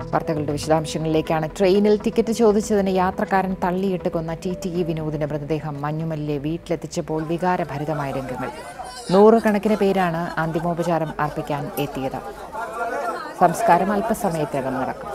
വാർത്തകളുടെ വിശദാംശങ്ങളിലേക്കാണ് ട്രെയിനിൽ ടിക്കറ്റ് ചോദിച്ചതിന് യാത്രക്കാരൻ തള്ളിയിട്ട് കൊന്ന ടി ടി ഇ വിനോദിന്റെ മൃതദേഹം മഞ്ഞുമല്ലിലെ വീട്ടിലെത്തിച്ചപ്പോൾ വികാരഭരിതമായ രംഗങ്ങൾ നൂറുകണക്കിന് പേരാണ് അന്തിമോപചാരം അർപ്പിക്കാൻ എത്തിയത് സംസ്കാരം അല്പസമയത്തിനകം നടക്കും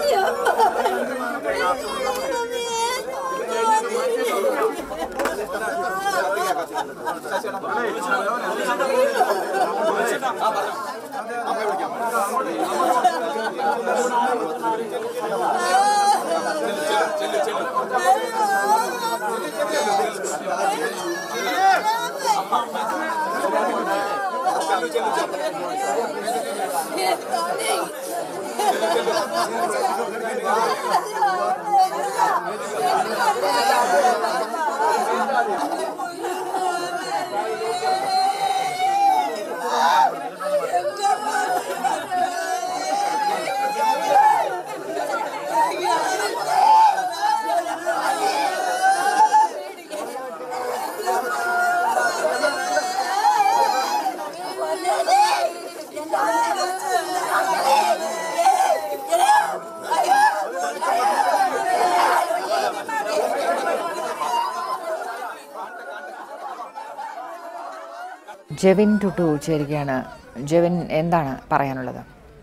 ജെവിൻ ടുട്ടു ചേരുകയാണ് ജെവിൻ എന്താണ് പറയാനുള്ളത്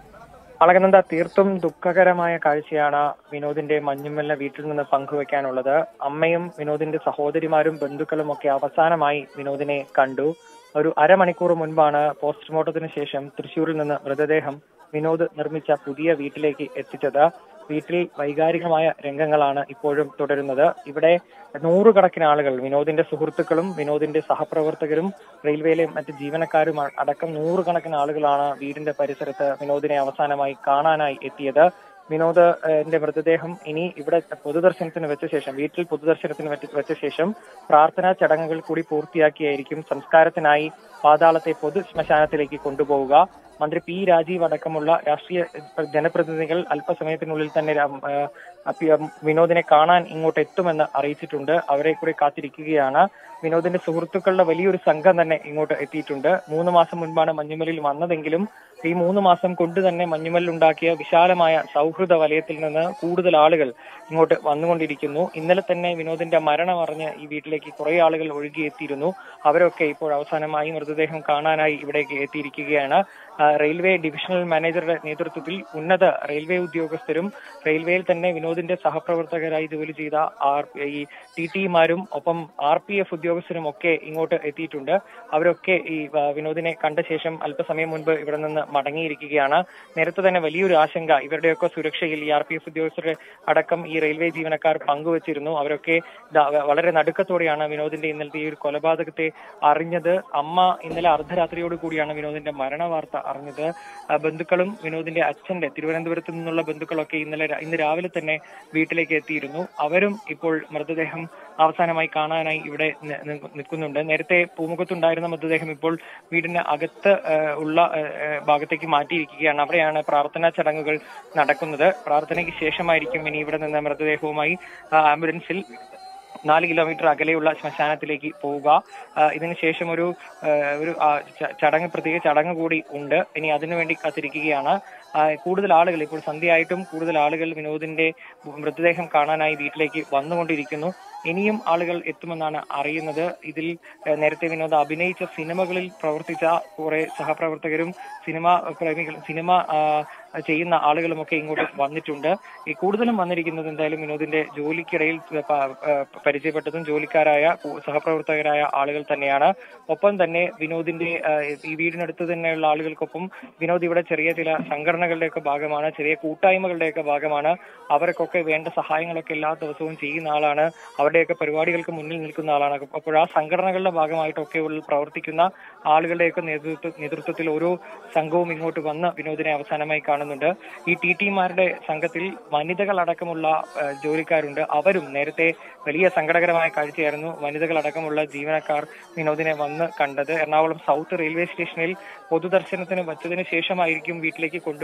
അളകനന്ദ തീർത്തും ദുഃഖകരമായ കാഴ്ചയാണ് വിനോദിന്റെ മഞ്ഞുമല്ല വീട്ടിൽ നിന്ന് പങ്കുവെക്കാനുള്ളത് അമ്മയും വിനോദിന്റെ സഹോദരിമാരും ബന്ധുക്കളും ഒക്കെ അവസാനമായി വിനോദിനെ കണ്ടു ഒരു അരമണിക്കൂർ മുൻപാണ് പോസ്റ്റ്മോർട്ടത്തിന് ശേഷം തൃശൂരിൽ നിന്ന് മൃതദേഹം വിനോദ് നിർമ്മിച്ച പുതിയ വീട്ടിലേക്ക് എത്തിച്ചത് വീട്ടിൽ വൈകാരികമായ രംഗങ്ങളാണ് ഇപ്പോഴും തുടരുന്നത് ഇവിടെ നൂറുകണക്കിന് ആളുകൾ വിനോദിന്റെ സുഹൃത്തുക്കളും വിനോദിന്റെ സഹപ്രവർത്തകരും റെയിൽവേയിലെ മറ്റ് ജീവനക്കാരും അ- അടക്കം നൂറുകണക്കിന് ആളുകളാണ് വീടിന്റെ പരിസരത്ത് വിനോദിനെ അവസാനമായി കാണാനായി എത്തിയത് വിനോദ് എന്റെ മൃതദേഹം ഇനി ഇവിടെ പൊതുദർശനത്തിന് വെച്ച ശേഷം വീട്ടിൽ പൊതുദർശനത്തിന് വെച്ച- വെച്ച ശേഷം പ്രാർത്ഥനാ ചടങ്ങുകൾ കൂടി പൂർത്തിയാക്കിയായിരിക്കും സംസ്കാരത്തിനായി പാതാളത്തെ പൊതു ശ്മശാനത്തിലേക്ക് കൊണ്ടുപോവുക മന്ത്രി പി രാജീവ് അടക്കമുള്ള രാഷ്ട്രീയ ഏഹ്, ജനപ്രതിനിധികൾ അല്പസമയത്തിനുള്ളിൽ തന്നെ രാം- ഏഹ്, അപ്പി- ഉം, വിനോദിനെ കാണാൻ ഇങ്ങോട്ട് എത്തുമെന്ന് അറിയിച്ചിട്ടുണ്ട് അവരെ കൂടി കാത്തിരിക്കുകയാണ് വിനോദിന്റെ സുഹൃത്തുക്കളുടെ വലിയൊരു സംഘം തന്നെ ഇങ്ങോട്ട് എത്തിയിട്ടുണ്ട് മൂന്ന് മാസം മുൻപാണ് മഞ്ഞുമലിൽ വന്നതെങ്കിലും ഈ മൂന്ന് മാസം കൊണ്ട് തന്നെ മഞ്ഞുമലിൽ ഉണ്ടാക്കിയ വിശാലമായ സൗഹൃദ വലയത്തിൽ നിന്ന് കൂടുതൽ ആളുകൾ ഇങ്ങോട്ട് വന്നുകൊണ്ടിരിക്കുന്നു ഇന്നലെ തന്നെ വിനോദിന്റെ മരണം അറിഞ്ഞ് ഈ വീട്ടിലേക്ക് കുറെ ആളുകൾ ഒഴുകിയെത്തിയിരുന്നു അവരൊക്കെ ഇപ്പോൾ അവസാനമായി മൃതദേഹം കാണാനായി ഇവിടേക്ക് എത്തിയിരിക്കുകയാണ് ആ, റെയിൽവേ ഡിവിഷണൽ മാനേജറുടെ നേതൃത്വത്തിൽ ഉന്നത റെയിൽവേ ഉദ്യോഗസ്ഥരും റെയിൽവേയിൽ തന്നെ വിനോദിന്റെ സഹപ്രവർത്തകരായി ജോലി ചെയ്ത ആർ ഈ ടി ടിമാരും ഒപ്പം ആർ പി എഫ് ഉദ്യോഗസ്ഥരും ഒക്കെ ഇങ്ങോട്ട് എത്തിയിട്ടുണ്ട് അവരൊക്കെ ഈ ആ, വിനോദിനെ കണ്ട ശേഷം അല്പസമയം മുൻപ് ഇവിടെ നിന്ന് മടങ്ങിയിരിക്കുകയാണ് നേരത്തെ തന്നെ വലിയൊരു ആശങ്ക ഇവരുടെയൊക്കെ സുരക്ഷയിൽ ഈ ആർ പി എഫ് ഉദ്യോഗസ്ഥരുടെ അടക്കം ഈ റെയിൽവേ ജീവനക്കാർ പങ്കുവച്ചിരുന്നു അവരൊക്കെ ദാ- വളരെ നടുക്കത്തോടെയാണ് വിനോദിന്റെ ഇന്നലത്തെ ഈ ഒരു കൊലപാതകത്തെ അറിഞ്ഞത് അമ്മ ഇന്നലെ അർദ്ധരാത്രിയോട് കൂടിയാണ് വിനോദിന്റെ മരണ വാർത്ത അറിഞ്ഞത് ആ, ബന്ധുക്കളും വിനോദിന്റെ അച്ഛന്റെ തിരുവനന്തപുരത്ത് നിന്നുള്ള ബന്ധുക്കളൊക്കെ ഇന്നലെ രാ- ഇന്ന് രാവിലെ തന്നെ വീട്ടിലേക്ക് എത്തിയിരുന്നു അവരും ഇപ്പോൾ മൃതദേഹം അവസാനമായി കാണാനായി ഇവിടെ നി- നി- നിൽക്കുന്നുണ്ട് നേരത്തെ പൂമുഖത്തുണ്ടായിരുന്ന മൃതദേഹം ഇപ്പോൾ വീടിന് അകത്ത് ആ, ഉള്ള ആ, ആ, ഭാഗത്തേക്ക് മാറ്റിയിരിക്കുകയാണ് അവിടെയാണ് പ്രാർത്ഥനാ ചടങ്ങുകൾ നടക്കുന്നത് പ്രാർത്ഥനയ്ക്ക് ശേഷമായിരിക്കും ഇനി ഇവിടെ നിന്ന് മൃതദേഹവുമായി ആ, ആംബുലൻസിൽ നാല് കിലോമീറ്റർ അകലെയുള്ള ശ്മശാനത്തിലേക്ക് പോവുക ആ, ഇതിനുശേഷം ഒരു ആ, ഒരു ആ, ച- ചടങ്ങ് പ്രത്യേക ചടങ്ങ് കൂടി ഉണ്ട് ഇനി അതിനുവേണ്ടി കാത്തിരിക്കുകയാണ് ആ, കൂടുതൽ ആളുകൾ ഇപ്പോൾ സന്ധ്യയായിട്ടും കൂടുതൽ ആളുകൾ വിനോദിന്റെ മൃതദേഹം കാണാനായി വീട്ടിലേക്ക് വന്നുകൊണ്ടിരിക്കുന്നു ഇനിയും ആളുകൾ എത്തുമെന്നാണ് അറിയുന്നത് ഇതിൽ ആ, നേരത്തെ വിനോദ് അഭിനയിച്ച സിനിമകളിൽ പ്രവർത്തിച്ച കുറെ സഹപ്രവർത്തകരും സിനിമ പ്രേമികൾ സിനിമ ആ, ചെയ്യുന്ന ആളുകളുമൊക്കെ ഇങ്ങോട്ട് വന്നിട്ടുണ്ട് ഈ കൂടുതലും വന്നിരിക്കുന്നത് എന്തായാലും വിനോദിന്റെ ജോലിക്കിടയിൽ പ- പ- പരിചയപ്പെട്ടതും ജോലിക്കാരായ കു- സഹപ്രവർത്തകരായ ആളുകൾ തന്നെയാണ് ഒപ്പം തന്നെ വിനോദിന്റെ ആ, ഈ വീടിനടുത്ത് തന്നെയുള്ള ആളുകൾക്കൊപ്പം വിനോദ് ഇവിടെ ചെറിയ ചില സംഘടനകളുടെയൊക്കെ ഭാഗമാണ് ചെറിയ കൂട്ടായ്മകളുടെയൊക്കെ ഭാഗമാണ് അവർക്കൊക്കെ വേണ്ട സഹായങ്ങളൊക്കെ എല്ലാ ദിവസവും ചെയ്യുന്ന ആളാണ് അവരുടെയൊക്കെ പരിപാടികൾക്ക് മുന്നിൽ നിൽക്കുന്ന ആളാണ് അപ്പോൾ ആ സംഘടനകളുടെ ഭാഗമായിട്ടൊക്കെ ഉള്ള പ്രവർത്തിക്കുന്ന ആളുകളുടെയൊക്കെ നേതൃത്വ നേതൃത്വത്തിൽ ഓരോ സംഘവും ഇങ്ങോട്ട് വന്ന് വിനോദിനെ അവസാനമായി കാണുന്നുണ്ട് ഈ ടി ടിമാരുടെ സംഘത്തിൽ വനിതകളടക്കമുള്ള ആ, ജോലിക്കാരുണ്ട് അവരും നേരത്തെ വലിയ സങ്കടകരമായ കാഴ്ചയായിരുന്നു വനിതകളടക്കമുള്ള ജീവനക്കാർ വിനോദിനെ വന്ന് കണ്ടത് എറണാകുളം സൗത്ത് റെയിൽവേ സ്റ്റേഷനിൽ പൊതുദർശനത്തിന് വച്ചതിന് ശേഷമായിരിക്കും വീട്ടിലേക്ക് കൊണ്ടുവരിക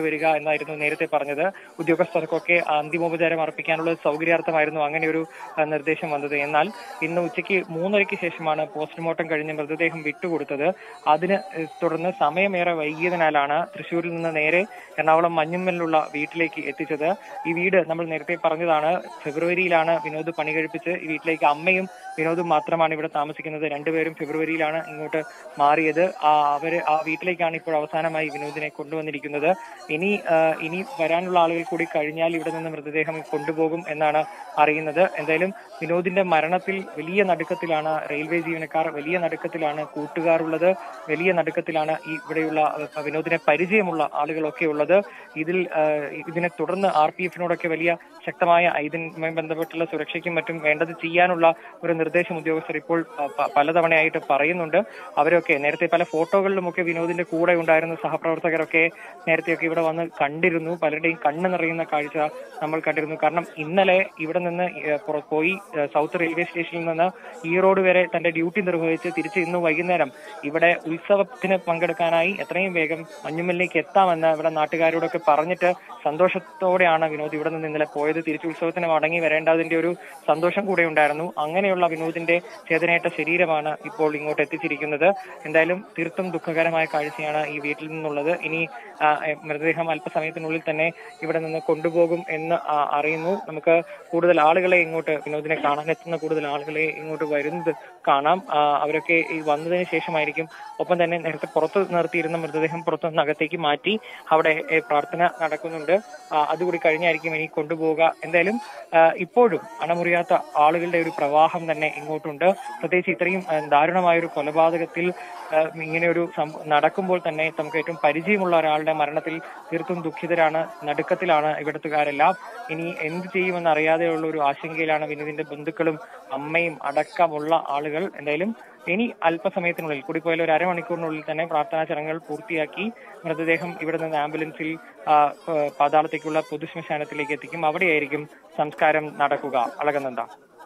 കൊണ്ടുവരിക എന്നായിരുന്നു നേരത്തെ പറഞ്ഞത് ഉദ്യോഗസ്ഥർക്കൊക്കെ അന്തിമോപചാരം അർപ്പിക്കാനുള്ള സൗകര്യാർത്ഥമായിരുന്നു അങ്ങനെ ഒരു ആ, നിർദ്ദേശം വന്നത് എന്നാൽ ഇന്ന് ഉച്ചയ്ക്ക് മൂന്നരയ്ക്ക് ശേഷമാണ് പോസ്റ്റ്മോർട്ടം കഴിഞ്ഞ് മൃതദേഹം വിട്ടുകൊടുത്തത് അതിന് ഏഹ്, തുടർന്ന് സമയമേറെ വൈകിയതിനാലാണ് തൃശ്ശൂരിൽ നിന്ന് നേരെ എറണാകുളം മഞ്ഞുമ്മലിലുള്ള വീട്ടിലേക്ക് എത്തിച്ചത് ഈ വീട് നമ്മൾ നേരത്തെ പറഞ്ഞതാണ് ഫെബ്രുവരിയിലാണ് വിനോദ് പണി കഴിപ്പിച്ച് ഈ വീട്ടിലേക്ക് അമ്മയും വിനോദും മാത്രമാണ് ഇവിടെ താമസിക്കുന്നത് രണ്ടുപേരും ഫെബ്രുവരിയിലാണ് ഇങ്ങോട്ട് മാറിയത് ആ അവര് ആ വീട്ടിലേക്കാണ് ഇപ്പോൾ അവസാനമായി വിനോദിനെ കൊണ്ടുവന്നിരിക്കുന്നത് ഇനി ആ, ഇനി വരാനുള്ള ആളുകൾ കൂടി കഴിഞ്ഞാൽ ഇവിടെ നിന്ന് മൃതദേഹം കൊണ്ടുപോകും എന്നാണ് അറിയുന്നത് എന്തായാലും വിനോദിന്റെ മരണത്തിൽ വലിയ നടുക്കത്തിലാണ് റെയിൽവേ ജീവനക്കാർ വലിയ നടുക്കത്തിലാണ് കൂട്ടുകാർ ഉള്ളത് വലിയ നടുക്കത്തിലാണ് ഈ ഇവിടെയുള്ള ആ, വിനോദിനെ പരിചയമുള്ള ആളുകളൊക്കെ ഉള്ളത് ഇതിൽ ആ, ഇതിനെ തുടർന്ന് ആർ പി എഫിനോടൊക്കെ വലിയ ശക്തമായ ഇതിനുമായി ബന്ധപ്പെട്ടുള്ള സുരക്ഷയ്ക്കും മറ്റും വേണ്ടത് ചെയ്യാനുള്ള ഒരു നിർദ്ദേശം ഉദ്യോഗസ്ഥർ ഇപ്പോൾ പ- പ- പലതവണയായിട്ട് പറയുന്നുണ്ട് അവരൊക്കെ നേരത്തെ പല ഫോട്ടോകളിലുമൊക്കെ വിനോദിന്റെ കൂടെ ഉണ്ടായിരുന്ന സഹപ്രവർത്തകരൊക്കെ നേരത്തെയൊക്കെ ഇവിടെ വന്ന് കണ്ടിരുന്നു പലരുടെയും കണ്ണ് നിറയുന്ന കാഴ്ച നമ്മൾ കണ്ടിരുന്നു കാരണം ഇന്നലെ ഇവിടെ നിന്ന് ഏഹ്, പുറ- പോയി ഏഹ്, സൗത്ത് റെയിൽവേ സ്റ്റേഷനിൽ നിന്ന് ഈറോഡ് വരെ തന്റെ ഡ്യൂട്ടി നിർവഹിച്ച് തിരിച്ച് ഇന്ന് വൈകുന്നേരം ഇവിടെ ഉത്സവത്തിന് പങ്കെടുക്കാനായി എത്രയും വേഗം മഞ്ഞുമലിലേക്ക് എത്താമെന്ന് ഇവിടെ നാട്ടുകാരോടൊക്കെ പറഞ്ഞിട്ട് സന്തോഷത്തോടെയാണ് വിനോദ് ഇവിടെ നിന്ന് ഇന്നലെ പോയത് തിരിച്ച് ഉത്സവത്തിന് മടങ്ങി വരേണ്ടതിന്റെ ഒരു സന്തോഷം കൂടെ ഉണ്ടായിരുന്നു അങ്ങനെയുള്ള വിനോദിന്റെ ചേതനയേറ്റ ശരീരമാണ് ഇപ്പോൾ ഇങ്ങോട്ട് എത്തിച്ചിരിക്കുന്നത് എന്തായാലും തീർത്തും ദുഃഖകരമായ കാഴ്ചയാണ് ഈ വീട്ടിൽ നിന്നുള്ളത് ഇനി ആ, എ, മൃതദേഹം അല്പസമയത്തിനുള്ളിൽ തന്നെ ഇവിടെ നിന്ന് കൊണ്ടുപോകും എന്ന് ആ, അറിയുന്നു നമുക്ക് കൂടുതൽ ആളുകളെ ഇങ്ങോട്ട് വിനോദിനെ കാണാനെത്തുന്ന കൂടുതൽ ആളുകളെ ഇങ്ങോട്ട് വരുന്നത് കാണാം ആ, അവരൊക്കെ ഈ വന്നതിന് ശേഷമായിരിക്കും ഒപ്പം തന്നെ നേരത്തെ പുറത്ത് നിർത്തിയിരുന്ന മൃതദേഹം പുറത്തു നിന്ന് അകത്തേക്ക് മാറ്റി അവിടെ എ, പ്രാർത്ഥന നടക്കുന്നുണ്ട് ആ, അതുകൂടി കഴിഞ്ഞായിരിക്കും ഇനി കൊണ്ടുപോവുക എന്തായാലും ആ, ഇപ്പോഴും അണമുറിയാത്ത ആളുകളുടെ ഒരു പ്രവാഹം തന്നെ ഇങ്ങോട്ടുണ്ട് പ്രത്യേകിച്ച് ഇത്രയും ആ, ദാരുണമായ ഒരു കൊലപാതകത്തിൽ ആ, ഇങ്ങനെ ഒരു സംഭ- നടക്കുമ്പോൾ തന്നെ നമുക്ക് ഏറ്റവും പരിചയമുള്ള ഒരാളുടെ മരണത്തിൽ തീർത്തും ദുഃഖിതരാണ് നടുക്കത്തിലാണ് ഇവിടുത്തുകാരെല്ലാം ഇനി എന്ത് ചെയ്യുമെന്ന് അറിയാതെയുള്ള ഒരു ആശങ്കയിലാണ് വിനീതിന്റെ ബന്ധുക്കളും അമ്മയും അടക്കമുള്ള ആളുകൾ എന്തായാലും ഇനി അല്പസമയത്തിനുള്ളിൽ കൂടി പോയാൽ ഒരു അരമണിക്കൂറിനുള്ളിൽ തന്നെ പ്രാർത്ഥനാ ചടങ്ങുകൾ പൂർത്തിയാക്കി മൃതദേഹം ഇവിടെ നിന്ന് ആംബുലൻസിൽ ആ, ആ, പാതാളത്തേക്കുള്ള പൊതുശ്മശാനത്തിലേക്ക് എത്തിക്കും അവിടെയായിരിക്കും സംസ്കാരം നടക്കുക അളകനന്ദ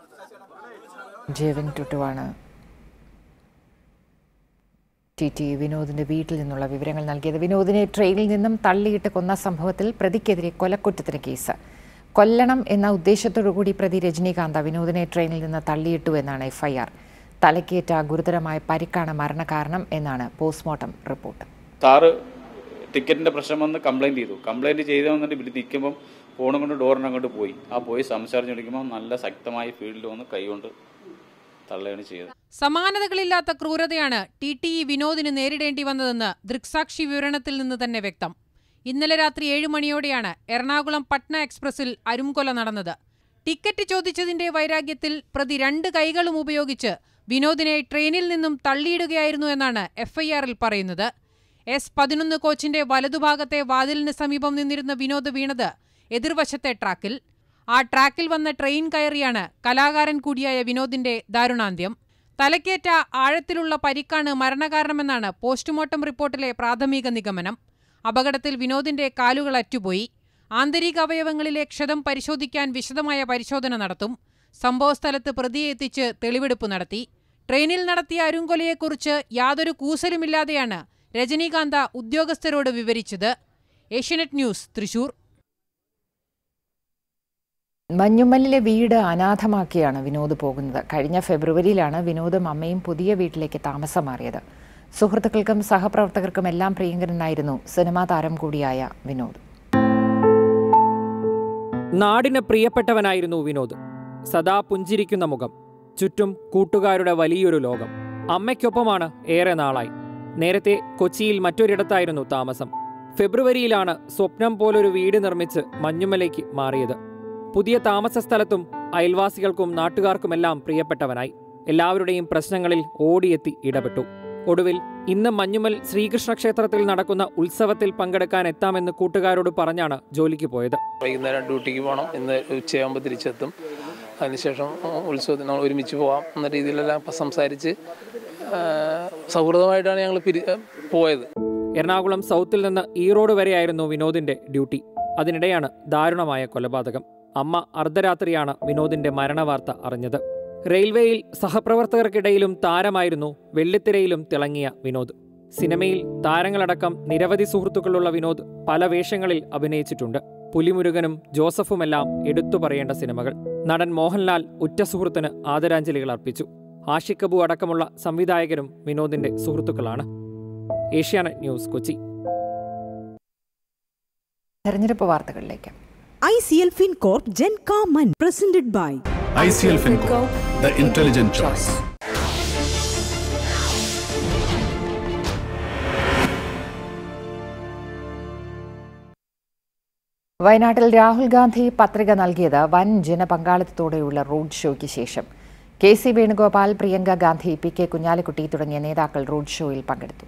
ജെവിൻ ടുട്ടുവാണ് ടി ടി വിനോദിന്റെ വീട്ടിൽ നിന്നുള്ള വിവരങ്ങൾ നൽകിയത് വിനോദിനെ ട്രെയിനിൽ നിന്നും തള്ളിയിട്ട് കൊന്ന സംഭവത്തിൽ പ്രതിക്കെതിരെ കൊലക്കുറ്റത്തിന് കേസ് കൊല്ലണം എന്ന ഉദ്ദേശത്തോടുകൂടി പ്രതി രജനീകാന്ത വിനോദിനെ ട്രെയിനിൽ നിന്ന് തള്ളിയിട്ടു എന്നാണ് എഫ്ഐആർ തലക്കേറ്റ ഗുരുതരമായ പരിക്കാണ് മരണകാരണം എന്നാണ് പോസ്റ്റ്മോർട്ടം റിപ്പോർട്ട് സാറ് ടിക്കറ്റിൻ്റെ പ്രശ്നം വന്ന് കംപ്ലൈൻറ്റ് ചെയ്തു കംപ്ലൈൻറ്റ് ചെയ്ത് വന്നിട്ട് ഇവിടെ നിൽക്കുമ്പം ഫോണും കൊണ്ട് ഡോറിന് അങ്ങോട്ട് പോയി ആ പോയി സംസാരിച്ച് വിളിക്കുമ്പോൾ നല്ല ശക്തമായി ഫീൽഡിൽ വന്ന് കൈകൊണ്ട് തള്ളുകയാണ് ചെയ്തത് സമാനതകളില്ലാത്ത ക്രൂരതയാണ് ടി ടി ഇ വിനോദിന് നേരിടേണ്ടി വന്നതെന്ന് ദൃക്സാക്ഷി വിവരണത്തിൽ നിന്ന് തന്നെ വ്യക്തം ഇന്നലെ രാത്രി ഏഴ് മണിയോടെയാണ് എറണാകുളം പട്ന എക്സ്പ്രസിൽ അരുംകൊല നടന്നത് ടിക്കറ്റ് ചോദിച്ചതിന്റെ വൈരാഗ്യത്തിൽ പ്രതി രണ്ട് കൈകളും ഉപയോഗിച്ച് വിനോദിനെ ട്രെയിനിൽ നിന്നും തള്ളിയിടുകയായിരുന്നു എന്നാണ് എഫ്ഐആറിൽ പറയുന്നത് എസ് പതിനൊന്ന് കോച്ചിന്റെ വലതുഭാഗത്തെ വാതിലിന് സമീപം നിന്നിരുന്ന വിനോദ് വീണത് എതിർവശത്തെ ട്രാക്കിൽ ആ ട്രാക്കിൽ വന്ന ട്രെയിൻ കയറിയാണ് കലാകാരൻ കൂടിയായ വിനോദിന്റെ ദാരുണാന്ത്യം തലക്കേറ്റ ആഴത്തിലുള്ള പരിക്കാണ് മരണകാരണമെന്നാണ് പോസ്റ്റ്മോർട്ടം റിപ്പോർട്ടിലെ പ്രാഥമിക നിഗമനം അപകടത്തിൽ വിനോദിന്റെ കാലുകൾ അറ്റുപോയി ആന്തരിക അവയവങ്ങളിലെ ക്ഷതം പരിശോധിക്കാൻ വിശദമായ പരിശോധന നടത്തും സംഭവസ്ഥലത്ത് പ്രതിയെ എത്തിച്ച് തെളിവെടുപ്പ് നടത്തി ട്രെയിനിൽ നടത്തിയ അരുങ്കൊലയെക്കുറിച്ച് യാതൊരു കൂസലുമില്ലാതെയാണ് രജനീകാന്ത ഉദ്യോഗസ്ഥരോട് വിവരിച്ചത് ഏഷ്യനെറ്റ് ന്യൂസ് തൃശൂർ മഞ്ഞുമല്ലിലെ വീട് അനാഥമാക്കിയാണ് വിനോദ് പോകുന്നത് കഴിഞ്ഞ ഫെബ്രുവരിയിലാണ് വിനോദും അമ്മയും പുതിയ വീട്ടിലേക്ക് താമസം മാറിയത് സുഹൃത്തുക്കൾക്കും സഹപ്രവർത്തകർക്കും എല്ലാം പ്രിയങ്കരനായിരുന്നു സിനിമാ താരം കൂടിയായ വിനോദ് നാടിന് പ്രിയപ്പെട്ടവനായിരുന്നു വിനോദ് സദാ പുഞ്ചിരിക്കുന്ന മുഖം ചുറ്റും കൂട്ടുകാരുടെ വലിയൊരു ലോകം അമ്മയ്ക്കൊപ്പമാണ് ഏറെ നാളായി നേരത്തെ കൊച്ചിയിൽ മറ്റൊരിടത്തായിരുന്നു താമസം ഫെബ്രുവരിയിലാണ് സ്വപ്നം പോലൊരു വീട് നിർമ്മിച്ച് മഞ്ഞുമലയ്ക്ക് മാറിയത് പുതിയ താമസ സ്ഥലത്തും അയൽവാസികൾക്കും നാട്ടുകാർക്കുമെല്ലാം പ്രിയപ്പെട്ടവനായി എല്ലാവരുടെയും പ്രശ്നങ്ങളിൽ ഓടിയെത്തി ഇടപെട്ടു ഒടുവിൽ ഇന്ന് മഞ്ഞുമൽ ശ്രീകൃഷ്ണ ക്ഷേത്രത്തിൽ നടക്കുന്ന ഉത്സവത്തിൽ പങ്കെടുക്കാൻ എത്താമെന്ന് കൂട്ടുകാരോട് പറഞ്ഞാണ് ജോലിക്ക് പോയത് വൈകുന്നേരം ഡ്യൂട്ടിക്ക് പോകണം ഇന്ന് ഉച്ചയാകുമ്പോൾ തിരിച്ചെത്തും അതിനുശേഷം ഉത്സവത്തിന് നമ്മൾ ഒരുമിച്ച് പോകാം എന്ന രീതിയിലെല്ലാം പ- സംസാരിച്ച് ആ, സൗഹൃദമായിട്ടാണ് ഞങ്ങൾ പിരി പോയത് എറണാകുളം സൗത്തിൽ നിന്ന് ഈറോഡ് വരെയായിരുന്നു വിനോദിന്റെ ഡ്യൂട്ടി അതിനിടെയാണ് ദാരുണമായ കൊലപാതകം അമ്മ അർദ്ധരാത്രിയാണ് വിനോദിന്റെ മരണവാർത്ത അറിഞ്ഞത് റെയിൽവേയിൽ സഹപ്രവർത്തകർക്കിടയിലും താരമായിരുന്നു വെള്ളിത്തിരയിലും തിളങ്ങിയ വിനോദ് സിനിമയിൽ താരങ്ങളടക്കം നിരവധി സുഹൃത്തുക്കളുള്ള വിനോദ് പല വേഷങ്ങളിൽ അഭിനയിച്ചിട്ടുണ്ട് പുലിമുരുകനും ജോസഫുമെല്ലാം എടുത്തു പറയേണ്ട സിനിമകൾ നടൻ മോഹൻലാൽ ഉറ്റ സുഹൃത്തിന് ആദരാഞ്ജലികൾ അർപ്പിച്ചു ആഷിഖ് കപൂർ അടക്കമുള്ള സംവിധായകരും വിനോദിന്റെ സുഹൃത്തുക്കളാണ് ഏഷ്യാനെറ്റ് ന്യൂസ് കൊച്ചി തെരഞ്ഞെടുപ്പ് വാർത്തകളിലേക്ക് ICL FinCorp Gen Common presented by ICL FinCorp, the intelligent choice. വയനാട്ടിൽ രാഹുൽ ഗാന്ധി പത്രിക നൽകിയത് വൻ ജനപങ്കാളിത്തത്തോടെയുള്ള റോഡ് ഷോയ്ക്ക് ശേഷം K C Venugopal Priyanka Gandhi P K Kunhalikutty തുടങ്ങിയ നേതാക്കൾ റോഡ് ഷോയിൽ പങ്കെടുത്തു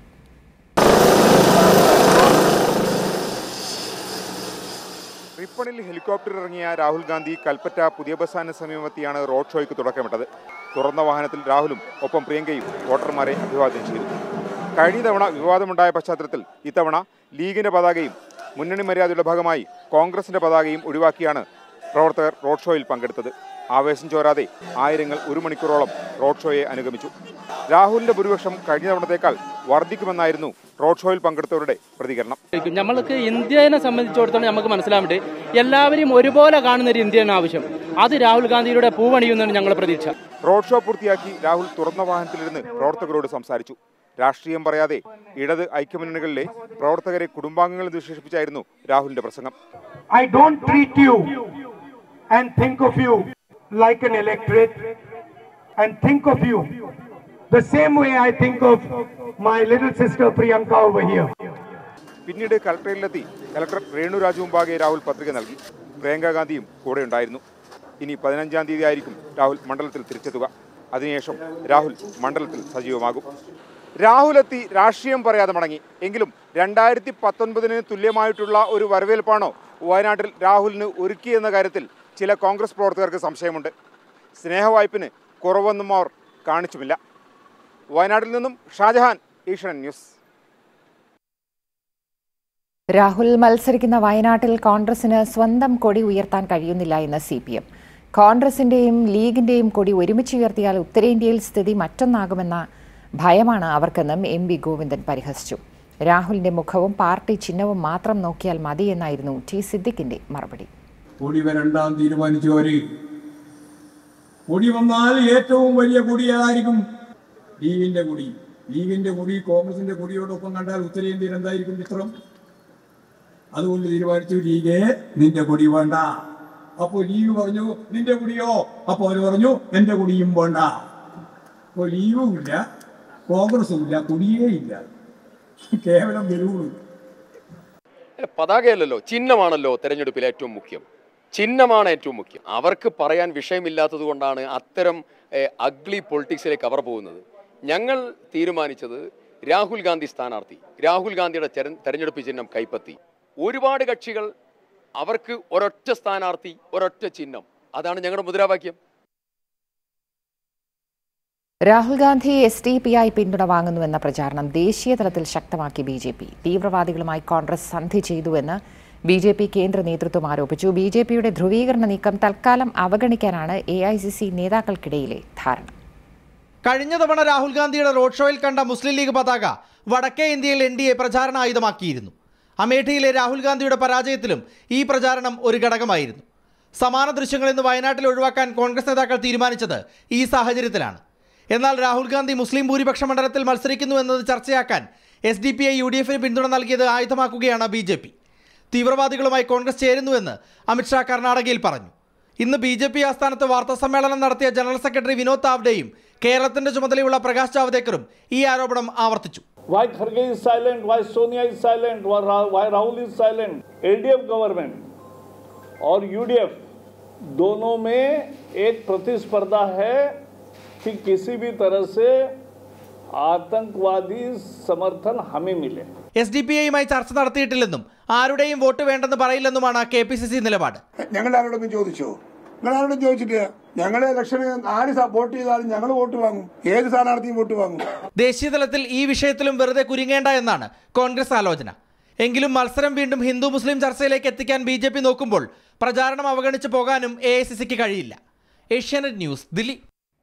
റിപ്പണിൽ ഹെലികോപ്റ്റർ ഇറങ്ങിയ രാഹുൽ ഗാന്ധി കൽപ്പറ്റ പുതിയ ബസ് സ്റ്റാൻഡിന് സമീപമെത്തിയാണ് റോഡ് ഷോയ്ക്ക് തുടക്കമിട്ടത് തുറന്ന വാഹനത്തിൽ രാഹുലും ഒപ്പം പ്രിയങ്കയും വോട്ടർമാരെ അഭിവാദ്യം ചെയ്തു കഴിഞ്ഞ തവണ വിവാദമുണ്ടായ പശ്ചാത്തലത്തിൽ ഇത്തവണ ലീഗിന്റെ പതാകയും മുന്നണി മര്യാദയുടെ ഭാഗമായി കോൺഗ്രസിന്റെ പതാകയും ഒഴിവാക്കിയാണ് പ്രവർത്തകർ റോഡ് ഷോയിൽ പങ്കെടുത്തത് ആവേശം ചോരാതെ ആയിരങ്ങൾ ഒരു മണിക്കൂറോളം റോഡ് ഷോയെ അനുഗമിച്ചു രാഹുലിന്റെ ഭൂരിപക്ഷം കഴിഞ്ഞ തവണത്തേക്കാൾ വർദ്ധിക്കുമെന്നായിരുന്നു റോഡ് ഷോയിൽ പങ്കെടുത്തവരുടെ പ്രതികരണം നമ്മൾക്ക് ഇന്ത്യനെ സംബന്ധിച്ചിടത്തോളം നമുക്ക് മനസ്സിലാൻ വേണ്ടി എല്ലാവരെയും ഒരുപോലെ കാണുന്ന ഒരു ഇന്ത്യയാണ് ആവശ്യം അത് രാഹുൽ ഗാന്ധിയുടെ പൂവണിയുമെന്നാണ് ഞങ്ങളുടെ പ്രതീക്ഷ റോഡ് ഷോ പൂർത്തിയാക്കി രാഹുൽ തുറന്ന വാഹനത്തിലിരുന്ന് പ്രവർത്തകരോട് സംസാരിച്ചു രാഷ്ട്രീയം പറയാതെ ഇടത് ഐക്യമുന്നണികളിലെ പ്രവർത്തകരെ കുടുംബാംഗങ്ങളെന്ന് വിശേഷിപ്പിച്ചായിരുന്നു രാഹുലിന്റെ പ്രസംഗം I don't treat you and think of you like an electorate and think of you the same way I think of my little sister Priyanka over here. പിന്നീട് കലക്ടറേറ്റിലെത്തി കലക്ടർ രേണു രാജു മുമ്പാകെ രാഹുൽ പത്രിക നൽകി പ്രിയങ്ക ഗാന്ധിയും കൂടെ ഉണ്ടായിരുന്നു ഇനി പതിനഞ്ചാം തീയതി ആയിരിക്കും രാഹുൽ മണ്ഡലത്തിൽ തിരിച്ചെത്തുക അതിനുശേഷം രാഹുൽ മണ്ഡലത്തിൽ സജീവമാകും രാഹുൽ എത്തി രാഷ്ട്രീയം പറയാതെ മടങ്ങി എങ്കിലും രണ്ടായിരത്തി പത്തൊൻപതിന് തുല്യമായിട്ടുള്ള ഒരു വരവേൽപ്പാണോ വയനാട്ടിൽ രാഹുലിന് ഒരുക്കിയെന്ന കാര്യത്തിൽ ചില കോൺഗ്രസ് പ്രവർത്തകർക്ക് സംശയമുണ്ട് സ്നേഹവായ്പിന് കുറവൊന്നും അവർ കാണിച്ചുമില്ല വയനാട്ടിൽ നിന്നും ഷാജഹാൻ ഏഷ്യൻ ന്യൂസ് രാഹുൽ മത്സരിക്കുന്ന വയനാട്ടിൽ കോൺഗ്രസിന് സ്വന്തം കൊടി ഉയർത്താൻ കഴിയുന്നില്ല എന്ന് സി പി എം കോൺഗ്രസിന്റെയും ലീഗിന്റെയും കൊടി ഒരുമിച്ച് ഉയർത്തിയാൽ ഉത്തരേന്ത്യയിൽ സ്ഥിതി മറ്റൊന്നാകുമെന്ന ഭയമാണ് അവർക്കെന്നും എം വി ഗോവിന്ദൻ പരിഹസിച്ചു രാഹുലിന്റെ മുഖവും പാർട്ടി ചിഹ്നവും മാത്രം നോക്കിയാൽ മതിയെന്നായിരുന്നു ടി സിദ്ദിഖിന്റെ മറുപടി കൊടി വരണ്ടാൻ തീരുമാനിച്ചവര് കൊടി വന്നാൽ ഏറ്റവും വലിയ കൊടി ഏതായിരിക്കും ലീഗിന്റെ കൊടി ലീഗിന്റെ കൊടി കോൺഗ്രസിന്റെ കൊടിയോടൊപ്പം കണ്ടാൽ ഉത്തരേന്ത്യയിൽ എന്തായിരിക്കും ചിത്രം അതുകൊണ്ട് തീരുമാനിച്ചു ലീഗേ നിന്റെ കൊടി വേണ്ട അപ്പോ ലീഗ് പറഞ്ഞു നിന്റെ കൊടിയോ അപ്പോ അവര് പറഞ്ഞു എന്റെ കൊടിയും വേണ്ട അപ്പോ ലീഗും ഇല്ല കോൺഗ്രസും ഇല്ല കൊടിയേ ഇല്ല കേവലം വെലുവുള്ളൂ പതാകയല്ലല്ലോ ചിഹ്നമാണല്ലോ തെരഞ്ഞെടുപ്പിൽ ഏറ്റവും മുഖ്യം ചിഹ്നമാണ് ഏറ്റവും മുഖ്യം അവർക്ക് പറയാൻ വിഷയമില്ലാത്തത് കൊണ്ടാണ് അത്തരം അഗ്ലി പൊളിറ്റിക്സിലേക്ക് അവർ പോകുന്നത് ഞങ്ങൾ തീരുമാനിച്ചത് രാഹുൽ ഗാന്ധി സ്ഥാനാർത്ഥി രാഹുൽ ഗാന്ധിയുടെ തെര- തെരഞ്ഞെടുപ്പ് ചിഹ്നം കൈപ്പത്തി ഒരുപാട് കക്ഷികൾ അവർക്ക് ഒരൊറ്റ സ്ഥാനാർത്ഥി ഒരൊറ്റ ചിഹ്നം അതാണ് ഞങ്ങളുടെ മുദ്രാവാക്യം Rahul Gandhi S D P ആയി പിന്തുണ വാങ്ങുന്നുവെന്ന പ്രചാരണം ദേശീയ തലത്തിൽ ശക്തമാക്കി ബി ജെ പി തീവ്രവാദികളുമായി കോൺഗ്രസ് സന്ധി ചെയ്തുവെന്ന് ബി ജെ പി കേന്ദ്ര നേതൃത്വം ആരോപിച്ചു ബി ജെ പിയുടെ ധ്രുവീകരണ നീക്കം തൽക്കാലം അവഗണിക്കാനാണ് എ ഐ സി സി നേതാക്കൾക്കിടയിലെ ധാരണ കഴിഞ്ഞ തവണ രാഹുൽ ഗാന്ധിയുടെ റോഡ് ഷോയിൽ കണ്ട മുസ്ലിം ലീഗ് പതാക വടക്കേ ഇന്ത്യയിൽ എൻ ഡി എ പ്രചാരണ ആയുധമാക്കിയിരുന്നു അമേഠിയിലെ രാഹുൽ ഗാന്ധിയുടെ പരാജയത്തിലും ഈ പ്രചാരണം ഒരു ഘടകമായിരുന്നു സമാന ദൃശ്യങ്ങളിൽ നിന്ന് വയനാട്ടിൽ ഒഴിവാക്കാൻ കോൺഗ്രസ് നേതാക്കൾ തീരുമാനിച്ചത് ഈ സാഹചര്യത്തിലാണ് എന്നാൽ രാഹുൽ ഗാന്ധി മുസ്ലിം ഭൂരിപക്ഷ മണ്ഡലത്തിൽ മത്സരിക്കുന്നു എന്നത് ചർച്ചയാക്കാൻ S D P I U D എഫിന് പിന്തുണ നൽകിയത് ആയുധമാക്കുകയാണ് ബി ജെ പി തീവ്രവാദികളുമായി കോൺഗ്രസ് ചേരുന്നുവെന്ന് അമിത്ഷാ കർണാടകയിൽ പറഞ്ഞു ഇന്ന് ബി ജെ പി ആസ്ഥാനത്ത് വാർത്താസമ്മേളനം നടത്തിയ ജനറൽ സെക്രട്ടറി വിനോദ് താവ്ഡെയും കേരളത്തിന്റെ ചുമതലയുള്ള പ്രകാശ് ജാവ്ദേക്കറും ഈ ആരോപണം ആവർത്തിച്ചു Why Kharge is silent? Why Sonia is silent? Why Ra- why Rahul is silent? LDF government और यूडीएफ दोनों में एक प्रतिस्पर्धा है कि किसी भी तरह से आतंकवादी समर्थन हमें मिले എസ് ഡി പി ഐയുമായി ചർച്ച നടത്തിയിട്ടില്ലെന്നും ആരുടെയും വോട്ട് വേണ്ടെന്ന് പറയില്ലെന്നുമാണ് കെ പി സി സി നിലപാട് ഞങ്ങൾ ആരോടൊപ്പം ചോദിച്ചോ നിങ്ങൾ ആരോടും ചോദിച്ചിട്ടില്ല ഞങ്ങളെ ഇലക്ഷന് ആര് വോട്ട് ചെയ്താലും ഞങ്ങൾ വോട്ട് വാങ്ങും ഏത് സ്ഥാനാർത്ഥിയും വോട്ട് വാങ്ങും ദേശീയ തലത്തിൽ ഈ വിഷയത്തിലും വെറുതെ കുരുങ്ങേണ്ട എന്നാണ് കോൺഗ്രസ് ആലോചന എങ്കിലും മത്സരം വീണ്ടും ഹിന്ദു മുസ്ലിം ചർച്ചയിലേക്ക് എത്തിക്കാൻ ബി ജെ പി നോക്കുമ്പോൾ പ്രചാരണം അവഗണിച്ച് പോകാനും എ ഐ സി സിക്ക് കഴിയില്ല ഏഷ്യാനെറ്റ് ന്യൂസ് ദില്ലി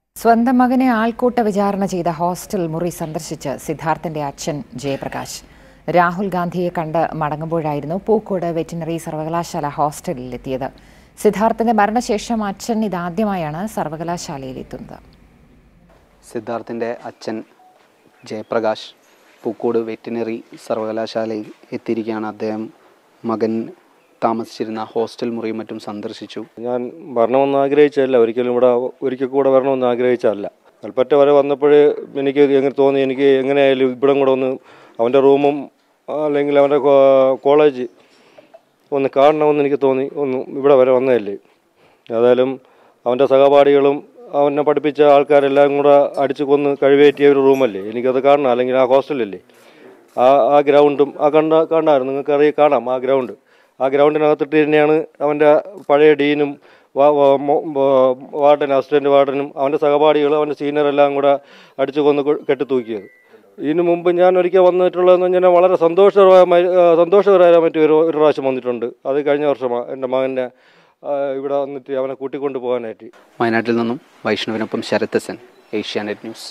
സ്വന്തം മകനെ ആൾക്കൂട്ട വിചാരണ ചെയ്ത ഹോസ്റ്റൽ മുറി സന്ദർശിച്ച് സിദ്ധാർത്ഥന്റെ അച്ഛൻ ജയപ്രകാശ് രാഹുൽ ഗാന്ധിയെ കണ്ട് മടങ്ങുമ്പോഴായിരുന്നു പൂക്കോട് വെറ്റിനറി സർവകലാശാല ഹോസ്റ്റലിലെത്തിയത് സിദ്ധാർത്ഥന്റെ മരണശേഷം അച്ഛൻ ഇതാദ്യമായാണ് സർവകലാശാലയിലെത്തുന്നത് സിദ്ധാർത്ഥിൻ്റെ അച്ഛൻ ജയപ്രകാശ് പൂക്കോട് വെറ്റിനറി സർവകലാശാലയിൽ എത്തിയിരിക്കുകയാണ് അദ്ദേഹം മകൻ താമസിച്ചിരുന്ന ഹോസ്റ്റൽ മുറിയും മറ്റും സന്ദർശിച്ചു ഞാൻ വരണമെന്ന് ആഗ്രഹിച്ചല്ല ഒരിക്കലും ഇവിടെ ഒരിക്കൽ കൂടെ വരണമെന്ന് ആഗ്രഹിച്ചല്ല കൽപ്പറ്റ വരെ വന്നപ്പോൾ എനിക്ക് എങ്ങനെ തോന്നി എനിക്ക് എങ്ങനെയായാലും ഇവിടം കൂടെ ഒന്ന് അവൻ്റെ റൂമും അല്ലെങ്കിൽ അവൻ്റെ കോ- കോളേജ് ഒന്ന് കാണണമെന്ന് എനിക്ക് തോന്നി ഒന്ന് ഇവിടെ വരെ വന്നതല്ലേ ഏതായാലും അവൻ്റെ സഹപാഠികളും അവനെ പഠിപ്പിച്ച ആൾക്കാരെല്ലാം കൂടെ അടിച്ചു കൊന്ന് കഴിവേറ്റിയ ഒരു റൂമല്ലേ എനിക്കത് കാണണം അല്ലെങ്കിൽ ആ ഹോസ്റ്റലല്ലേ ആ ആ ഗ്രൗണ്ടും ആ കണ്ട കണ്ടായിരുന്നു നിങ്ങൾക്ക് അറിയാം കാണാം ആ ഗ്രൗണ്ട് ആ ഗ്രൗണ്ടിനകത്തിട്ട് തന്നെയാണ് അവൻ്റെ പഴയ ഡീനും വാ- വാ- മോ- വാ- വാർഡൻ അസിസ്റ്റന്റ് വാർഡനും അവൻ്റെ സഹപാഠികളും അവൻ്റെ സീനിയർ എല്ലാം കൂടെ അടിച്ചു കൊന്ന് കൊ- കെട്ടിത്തൂക്കിയത് ഇതിനു മുമ്പ് ഞാൻ ഒരിക്കൽ വന്നിട്ടുള്ളതെന്ന് പറഞ്ഞാൽ വളരെ സന്തോഷകരമായ സന്തോഷകരമായ ഒരു ഒരു പ്രാവശ്യം വന്നിട്ടുണ്ട് അത് കഴിഞ്ഞ വർഷമാണ് എൻ്റെ മകൻ്റെ ആ, ഇവിടെ വന്നിട്ട് അവനെ കൂട്ടിക്കൊണ്ട് പോകാനായിട്ട് വയനാട്ടിൽ നിന്നും വൈഷ്ണവിനൊപ്പം ശരത്തസൻ ഏഷ്യാനെറ്റ് ന്യൂസ്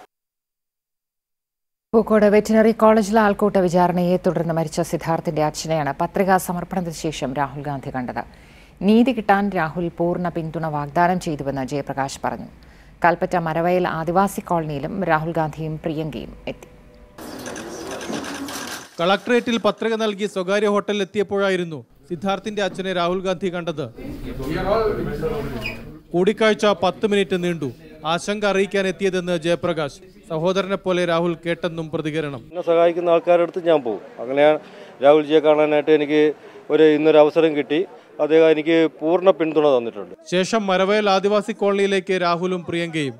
പൂക്കോട് വെറ്റിനറി കോളേജിലെ ആൾക്കൂട്ട വിചാരണയെ തുടർന്ന് മരിച്ച സിദ്ധാർത്ഥിന്റെ അച്ഛനെയാണ് പത്രികാ സമർപ്പണത്തിന് ശേഷം രാഹുൽ ഗാന്ധി കണ്ടത് നീതി കിട്ടാൻ രാഹുൽ പൂർണ്ണ പിന്തുണ വാഗ്ദാനം ചെയ്തുവെന്ന് ജയപ്രകാശ് പറഞ്ഞു കൽപ്പറ്റ മരവയൽ ആദിവാസി കോളനിയിലും രാഹുൽ ഗാന്ധിയും പ്രിയങ്കയും എത്തി കളക്ടറേറ്റിൽ പത്രിക നൽകി സ്വകാര്യ ഹോട്ടലിൽ എത്തിയപ്പോഴായിരുന്നു സിദ്ധാർത്ഥിന്റെ അച്ഛനെ രാഹുൽ ഗാന്ധി കണ്ടത് കൂടിക്കാഴ്ച പത്ത് മിനിറ്റ് നീണ്ടു ആശങ്ക അറിയിക്കാൻ എത്തിയതെന്ന് ജയപ്രകാശ് സഹോദരനെ പോലെ രാഹുൽ കേട്ടെന്നും പ്രതികരണം എന്നെ സഹായിക്കുന്ന ആൾക്കാരുടെ അടുത്ത് ഞാൻ പോകും അങ്ങനെയാണ് രാഹുൽജിയെ കാണാനായിട്ട് എനിക്ക് ഒരു ഇന്നൊരു അവസരം കിട്ടി അദ്ദേഹം എനിക്ക് പൂർണ്ണ പിന്തുണ തന്നിട്ടുണ്ട് ശേഷം മരവയൽ ആദിവാസി കോളനിയിലേക്ക് രാഹുലും പ്രിയങ്കയും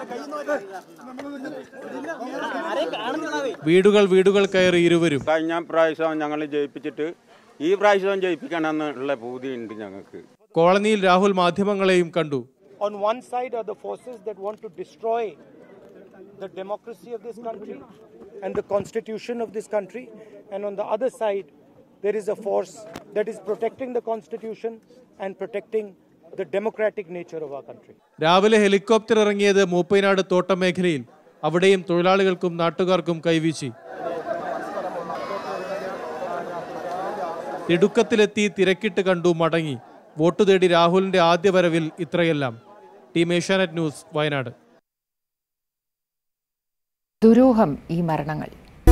വീടുകൾ വീടുകൾ കയറി ഇരുവരും കഴിഞ്ഞ പ്രാവശ്യം ഞങ്ങൾ ജയിപ്പിച്ചിട്ട് ഈ പ്രാവശ്യം ജയിപ്പിക്കണമെന്നുള്ള പൂതിയുണ്ട് ഞങ്ങൾക്ക് കോളനിയിൽ രാഹുൽ മാധ്യമങ്ങളെയും കണ്ടു On one side are the forces that want to destroy the democracy of this country and the constitution of this country, and on the other side, there is a force that is protecting the constitution and protecting the democratic nature of our country. രാവിലെ helicopter ഇറങ്ങിയത് മൂപ്പൈനാട് തോട്ടം മേഖലയിൽ അവിടെയും തൊഴിലാളികൾക്കും നാട്ടുകാർക്കും കൈവീശി തിടുക്കത്തിലെത്തി തിരക്കിട്ട് കണ്ടു മടങ്ങി വോട്ട് തേടി രാഹുലിന്റെ ആദ്യ വരവിൽ ഇത്രയെല്ലാം ടീം ഏഷ്യാനെറ്റ് ന്യൂസ് വയനാട് ദുരൂഹം ഈ മരണങ്ങൾ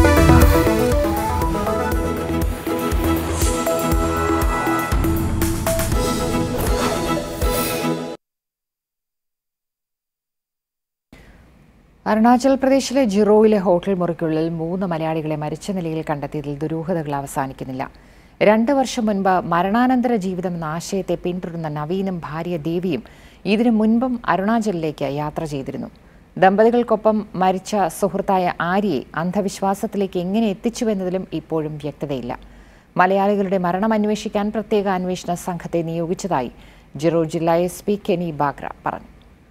അരുണാചൽ പ്രദേശിലെ ജിറോയിലെ ഹോട്ടൽ മുറിക്കുള്ളിൽ മൂന്ന് മലയാളികളെ മരിച്ച നിലയിൽ കണ്ടെത്തിയതിൽ ദുരൂഹതകൾ അവസാനിക്കുന്നില്ല രണ്ട് വർഷം മുൻപ് മരണാനന്തര ജീവിതം എന്ന ആശയത്തെ പിന്തുടരുന്ന നവീനും ഭാര്യ ദേവിയും ഇതിനു മുൻപും അരുണാചലിലേക്ക് യാത്ര ചെയ്തിരുന്നു ദമ്പതികൾക്കൊപ്പം മരിച്ച സുഹൃത്തായ ആര്യയെ അന്ധവിശ്വാസത്തിലേക്ക് എങ്ങനെ എത്തിച്ചുവെന്നതിലും ഇപ്പോഴും വ്യക്തതയില്ല മലയാളികളുടെ മരണം അന്വേഷിക്കാൻ പ്രത്യേക അന്വേഷണ സംഘത്തെ നിയോഗിച്ചതായി ജിറോ ജില്ലാ എസ് പി കെനി ബാഗ്ര പറഞ്ഞു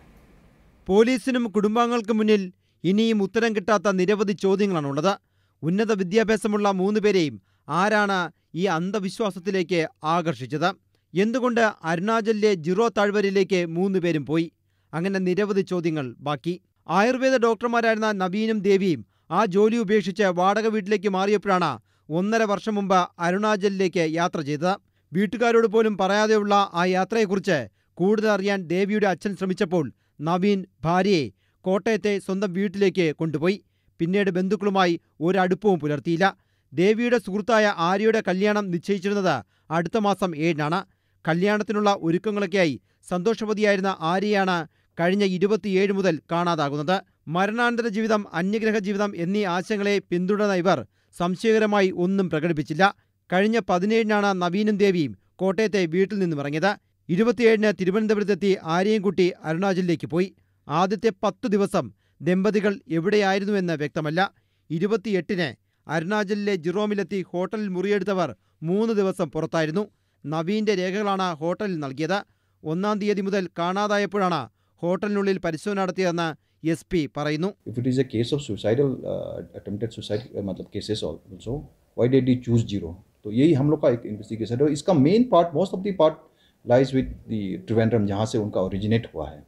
പോലീസിനും കുടുംബാംഗങ്ങൾക്കും മുന്നിൽ ഇനിയും ഉത്തരം കിട്ടാത്ത നിരവധി ചോദ്യങ്ങളാണുള്ളത് ഉന്നത വിദ്യാഭ്യാസമുള്ള മൂന്ന് പേരെയും ആരാണ് ഈ അന്ധവിശ്വാസത്തിലേക്ക് ആകർഷിച്ചത് എന്തുകൊണ്ട് അരുണാചലിലെ ജിറോ താഴ്വരയിലേക്ക് മൂന്ന് പേരും പോയി അങ്ങനെ നിരവധി ചോദ്യങ്ങൾ ബാക്കി ആയുർവേദ ഡോക്ടർമാരായിരുന്ന നവീനും ദേവിയും ആ ജോലി ഉപേക്ഷിച്ച് വാടക വീട്ടിലേക്ക് മാറിയപ്പോഴാണ് ഒന്നര വർഷം മുമ്പ് അരുണാചലിലേക്ക് യാത്ര ചെയ്തത് വീട്ടുകാരോട് പോലും പറയാതെയുള്ള ആ യാത്രയെക്കുറിച്ച് കൂടുതൽ അറിയാൻ ദേവിയുടെ അച്ഛൻ ശ്രമിച്ചപ്പോൾ നവീൻ ഭാര്യയെ കോട്ടയത്തെ സ്വന്തം വീട്ടിലേക്ക് കൊണ്ടുപോയി പിന്നീട് ബന്ധുക്കളുമായി ഒരടുപ്പവും പുലർത്തിയില്ല ദേവിയുടെ സുഹൃത്തായ ആര്യയുടെ കല്യാണം നിശ്ചയിച്ചിരുന്നത് അടുത്ത മാസം ഏഴിനാണ് കല്യാണത്തിനുള്ള ഒരുക്കങ്ങളൊക്കെയായി സന്തോഷവതിയായിരുന്ന ആര്യയാണ് കഴിഞ്ഞ ഇരുപത്തിയേഴ് മുതൽ കാണാതാകുന്നത് മരണാനന്തര ജീവിതം അന്യഗ്രഹ ജീവിതം എന്നീ ആശയങ്ങളെ പിന്തുടർന്ന ഇവർ സംശയകരമായി ഒന്നും പ്രകടിപ്പിച്ചില്ല കഴിഞ്ഞ പതിനേഴിനാണ് നവീനും ദേവിയും കോട്ടയത്തെ വീട്ടിൽ നിന്നും ഇറങ്ങിയത് ഇരുപത്തിയേഴിന് തിരുവനന്തപുരത്തെത്തി ആര്യയും കുട്ടി അരുണാചലിലേക്ക് പോയി ആദ്യത്തെ പത്തു ദിവസം ദമ്പതികൾ എവിടെയായിരുന്നുവെന്ന് വ്യക്തമല്ല ഇരുപത്തിയെട്ടിന് അരുണാചലിലെ ജിറോമിലെത്തി ഹോട്ടലിൽ മുറിയെടുത്തവർ മൂന്ന് ദിവസം പുറത്തായിരുന്നു നവീന്റെ രേഖകളാണ് ഹോട്ടലിൽ നൽകിയത് ഒന്നാം തീയതി മുതൽ കാണാതായപ്പോഴാണ് ഹോട്ടലിനുള്ളിൽ പരിശോധന നടത്തിയതെന്ന് എസ് പി പറയുന്നു If it is a case of suicidal uh, attempted suicide uh, मतलब cases also, why did he choose zero? तो यही हम लोग का एक इन्वेस्टिगेशन है और इसका main part most of the part lies with the Trivandrum जहाँ से उनका ओरिजिनेट हुआ है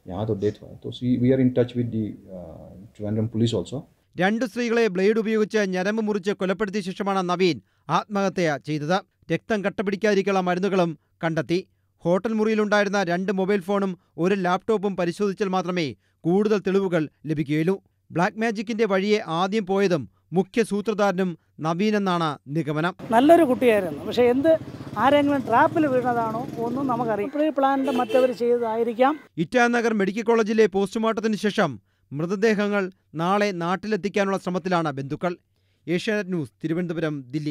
यहाँ तो डेथ हुआ है तो we are in touch with the Trivandrum police also രണ്ട് സ്ത്രീകളെ ബ്ലേഡ് ഉപയോഗിച്ച് ഞരമ്പ് മുറിച്ച് കൊലപ്പെടുത്തിയ ശേഷമാണ് നവീൻ ആത്മഹത്യ ചെയ്തത് രക്തം കട്ടപിടിക്കാതിരിക്കാനുള്ള മരുന്നുകളും കണ്ടെത്തി ഹോട്ടൽ മുറിയിലുണ്ടായിരുന്ന രണ്ട് മൊബൈൽ ഫോണും ഒരു ലാപ്ടോപ്പും പരിശോധിച്ചാൽ മാത്രമേ കൂടുതൽ തെളിവുകൾ ലഭിക്കുകയുള്ളൂ ബ്ലാക്ക് മാജിക്കിന്റെ വഴിയെ ആദ്യം പോയതും മുഖ്യ സൂത്രധാരനും നവീൻ എന്നാണ് നിഗമനം നല്ലൊരു കുട്ടിയായിരുന്നു പക്ഷേ എന്ത് ആരെങ്കിലും ട്രാപ്പിൽ വീണതാണോ ഒന്നും നമുക്കറിയാം പ്രീ പ്ലാന്റ് മറ്റവർ ചെയ്തതായിരിക്കാം ഇറ്റാനഗർ മെഡിക്കൽ കോളേജിലെ പോസ്റ്റ്മോർട്ടത്തിന് ശേഷം മൃതദേഹങ്ങൾ നാളെ നാട്ടിലെത്തിക്കാനുള്ള ശ്രമത്തിലാണ് ബന്ധുക്കൾ ഏഷ്യാനെറ്റ് ന്യൂസ് തിരുവനന്തപുരം ദില്ലി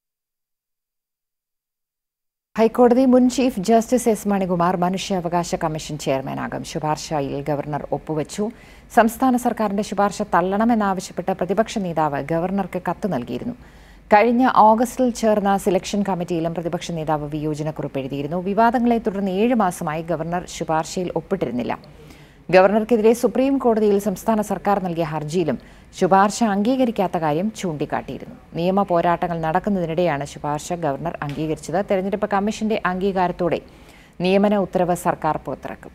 ഹൈക്കോടതി മുൻ ചീഫ് ജസ്റ്റിസ് എസ് മണികുമാർ മനുഷ്യാവകാശ കമ്മീഷൻ ചെയർമാനാകും ശുപാർശയിൽ ഗവർണർ ഒപ്പുവച്ചു സംസ്ഥാന സർക്കാരിന്റെ ശുപാർശ തള്ളണമെന്നാവശ്യപ്പെട്ട് പ്രതിപക്ഷ നേതാവ് ഗവർണർക്ക് കത്ത് നൽകിയിരുന്നു കഴിഞ്ഞ ഓഗസ്റ്റിൽ ചേർന്ന സെലക്ഷൻ കമ്മിറ്റിയിലും പ്രതിപക്ഷ നേതാവ് വിയോജനക്കുറിപ്പ് എഴുതിയിരുന്നു വിവാദങ്ങളെ തുടർന്ന് ഏഴ് മാസമായി ഗവർണർ ശുപാർശയിൽ ഒപ്പിട്ടിരുന്നില്ല ഗവർണർക്കെതിരെ സുപ്രീം കോടതിയിൽ സംസ്ഥാന സർക്കാർ നൽകിയ ഹർജിയിലും ശുപാർശ അംഗീകരിക്കാത്ത കാര്യം ചൂണ്ടിക്കാട്ടിയിരുന്നു നിയമ പോരാട്ടങ്ങൾ നടക്കുന്നതിനിടെയാണ് ശുപാർശ ഗവർണർ അംഗീകരിച്ചത് തെരഞ്ഞെടുപ്പ് കമ്മീഷന്റെ അംഗീകാരത്തോടെ നിയമന ഉത്തരവ് സർക്കാർ പുറത്തിറക്കും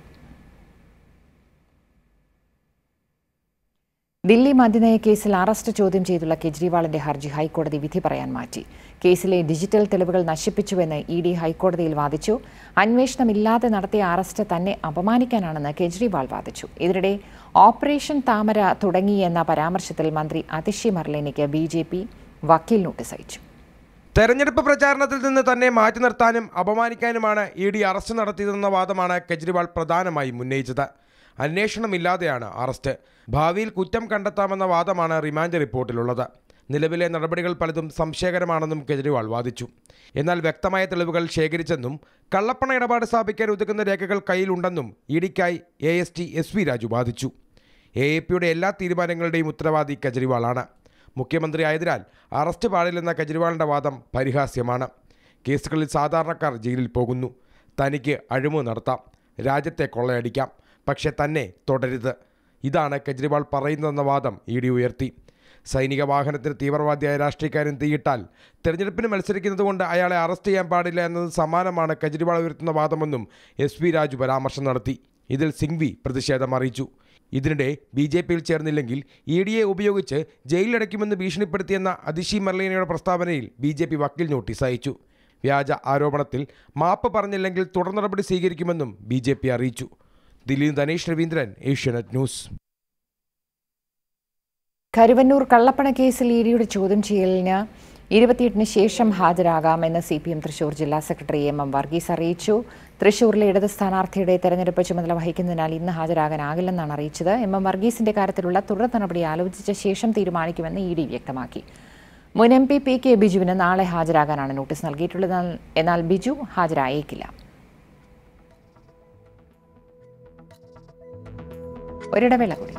ദില്ലി മദ്യനയ കേസിൽ അറസ്റ്റ് ചോദ്യം ചെയ്തുള്ള കെജ്രിവാളിന്റെ ഹർജി ഹൈക്കോടതി വിധി പറയാൻ മാറ്റി കേസിലെ ഡിജിറ്റൽ തെളിവുകൾ നശിപ്പിച്ചുവെന്ന് ഇ ഡി ഹൈക്കോടതിയിൽ വാദിച്ചു അന്വേഷണമില്ലാതെ നടത്തിയ അറസ്റ്റ് തന്നെ അപമാനിക്കാനാണെന്ന് കെജ്രിവാൾ വാദിച്ചു ഇതിനിടെ ഓപ്പറേഷൻ താമര തുടങ്ങിയെന്ന പരാമർശത്തിൽ മന്ത്രി അതിഷി മർലേനിക്ക് ബി ജെ പി വക്കീൽ നോട്ടീസ് അയച്ചു തെരഞ്ഞെടുപ്പ് പ്രചാരണത്തിൽ നിന്ന് തന്നെ മാറ്റി നിർത്താനും അപമാനിക്കാനുമാണ് ഇ ഡി അറസ്റ്റ് നടത്തിയതെന്ന വാദമാണ് കെജ്രിവാൾ പ്രധാനമായും ഉന്നയിച്ചത് അന്വേഷണമില്ലാതെയാണ് അറസ്റ്റ് ഭാവിയിൽ കുറ്റം കണ്ടെത്താമെന്ന വാദമാണ് റിമാൻഡ് റിപ്പോർട്ടിലുള്ളത് നിലവിലെ നടപടികൾ പലതും സംശയകരമാണെന്നും കെജ്രിവാൾ വാദിച്ചു എന്നാൽ വ്യക്തമായ തെളിവുകൾ ശേഖരിച്ചെന്നും കള്ളപ്പണ ഇടപാട് സ്ഥാപിക്കാൻ ഉതകുന്ന രേഖകൾ കയ്യിലുണ്ടെന്നും ഇ ഡിക്കായി A S T S V Raju വാദിച്ചു എ എ പിയുടെ എല്ലാ തീരുമാനങ്ങളുടെയും ഉത്തരവാദി കെജ്രിവാളാണ് മുഖ്യമന്ത്രി ആയതിനാൽ അറസ്റ്റ് പാടില്ലെന്ന കെജ്രിവാളിൻ്റെ വാദം പരിഹാസ്യമാണ് കേസുകളിൽ സാധാരണക്കാർ ജയിലിൽ പോകുന്നു തനിക്ക് അഴിമതി നടത്താം രാജ്യത്തെ കൊള്ളയടിക്കാം പക്ഷെ തന്നെ തുടരുത് ഇതാണ് കെജ്രിവാൾ പറയുന്നതെന്ന വാദം ഇ ഡി ഉയർത്തി സൈനിക വാഹനത്തിന് തീവ്രവാദിയായ രാഷ്ട്രീയക്കാരൻ തീയിട്ടാൽ തെരഞ്ഞെടുപ്പിന് മത്സരിക്കുന്നതുകൊണ്ട് അയാളെ അറസ്റ്റ് ചെയ്യാൻ പാടില്ല എന്നത് സമാനമാണ് കെജ്രിവാൾ ഉയർത്തുന്ന വാദമെന്നും എസ് വി രാജു പരാമർശം നടത്തി ഇതിൽ സിംഗ്വി പ്രതിഷേധം അറിയിച്ചു ഇതിനിടെ ബി ജെ പിയിൽ ചേർന്നില്ലെങ്കിൽ ഇ ഡിയെ ഉപയോഗിച്ച് ജയിലിലടയ്ക്കുമെന്ന് ഭീഷണിപ്പെടുത്തിയെന്ന അതിഷി മർലേനയുടെ പ്രസ്താവനയിൽ ബി ജെ പി വക്കീൽ നോട്ടീസ് അയച്ചു വ്യാജ ആരോപണത്തിൽ മാപ്പ് പറഞ്ഞില്ലെങ്കിൽ തുടർ നടപടി സ്വീകരിക്കുമെന്നും ബി ജെ പി അറിയിച്ചു ദില്ലിയിൽ ധനേഷ് രവീന്ദ്രൻ ഏഷ്യാനെറ്റ് ന്യൂസ് കരുവന്നൂർ കള്ളപ്പണ കേസിൽ ഇ ഡിയുടെ ചോദ്യം ചെയ്യലിന് ഇരുപത്തിയെട്ടിന് ശേഷം ഹാജരാകാമെന്ന് സി പി എം തൃശൂർ ജില്ലാ സെക്രട്ടറി എം എം വർഗീസ് അറിയിച്ചു തൃശൂരിലെ ഇടത് സ്ഥാനാർത്ഥിയുടെ തെരഞ്ഞെടുപ്പ് ചുമതല വഹിക്കുന്നതിനാൽ ഇന്ന് ഹാജരാകാനാകില്ലെന്നാണ് അറിയിച്ചത് എം എം വർഗീസിന്റെ കാര്യത്തിലുള്ള തുടർ നടപടി ആലോചിച്ച ശേഷം തീരുമാനിക്കുമെന്ന് ഇ ഡി വ്യക്തമാക്കി മുൻ എം പി പി കെ ബിജുവിന് നാളെ ഹാജരാകാനാണ് നോട്ടീസ് നൽകിയിട്ടുള്ളത് എന്നാൽ ബിജു ഹാജരായേക്കില്ല ഒരിടവേള കൂടി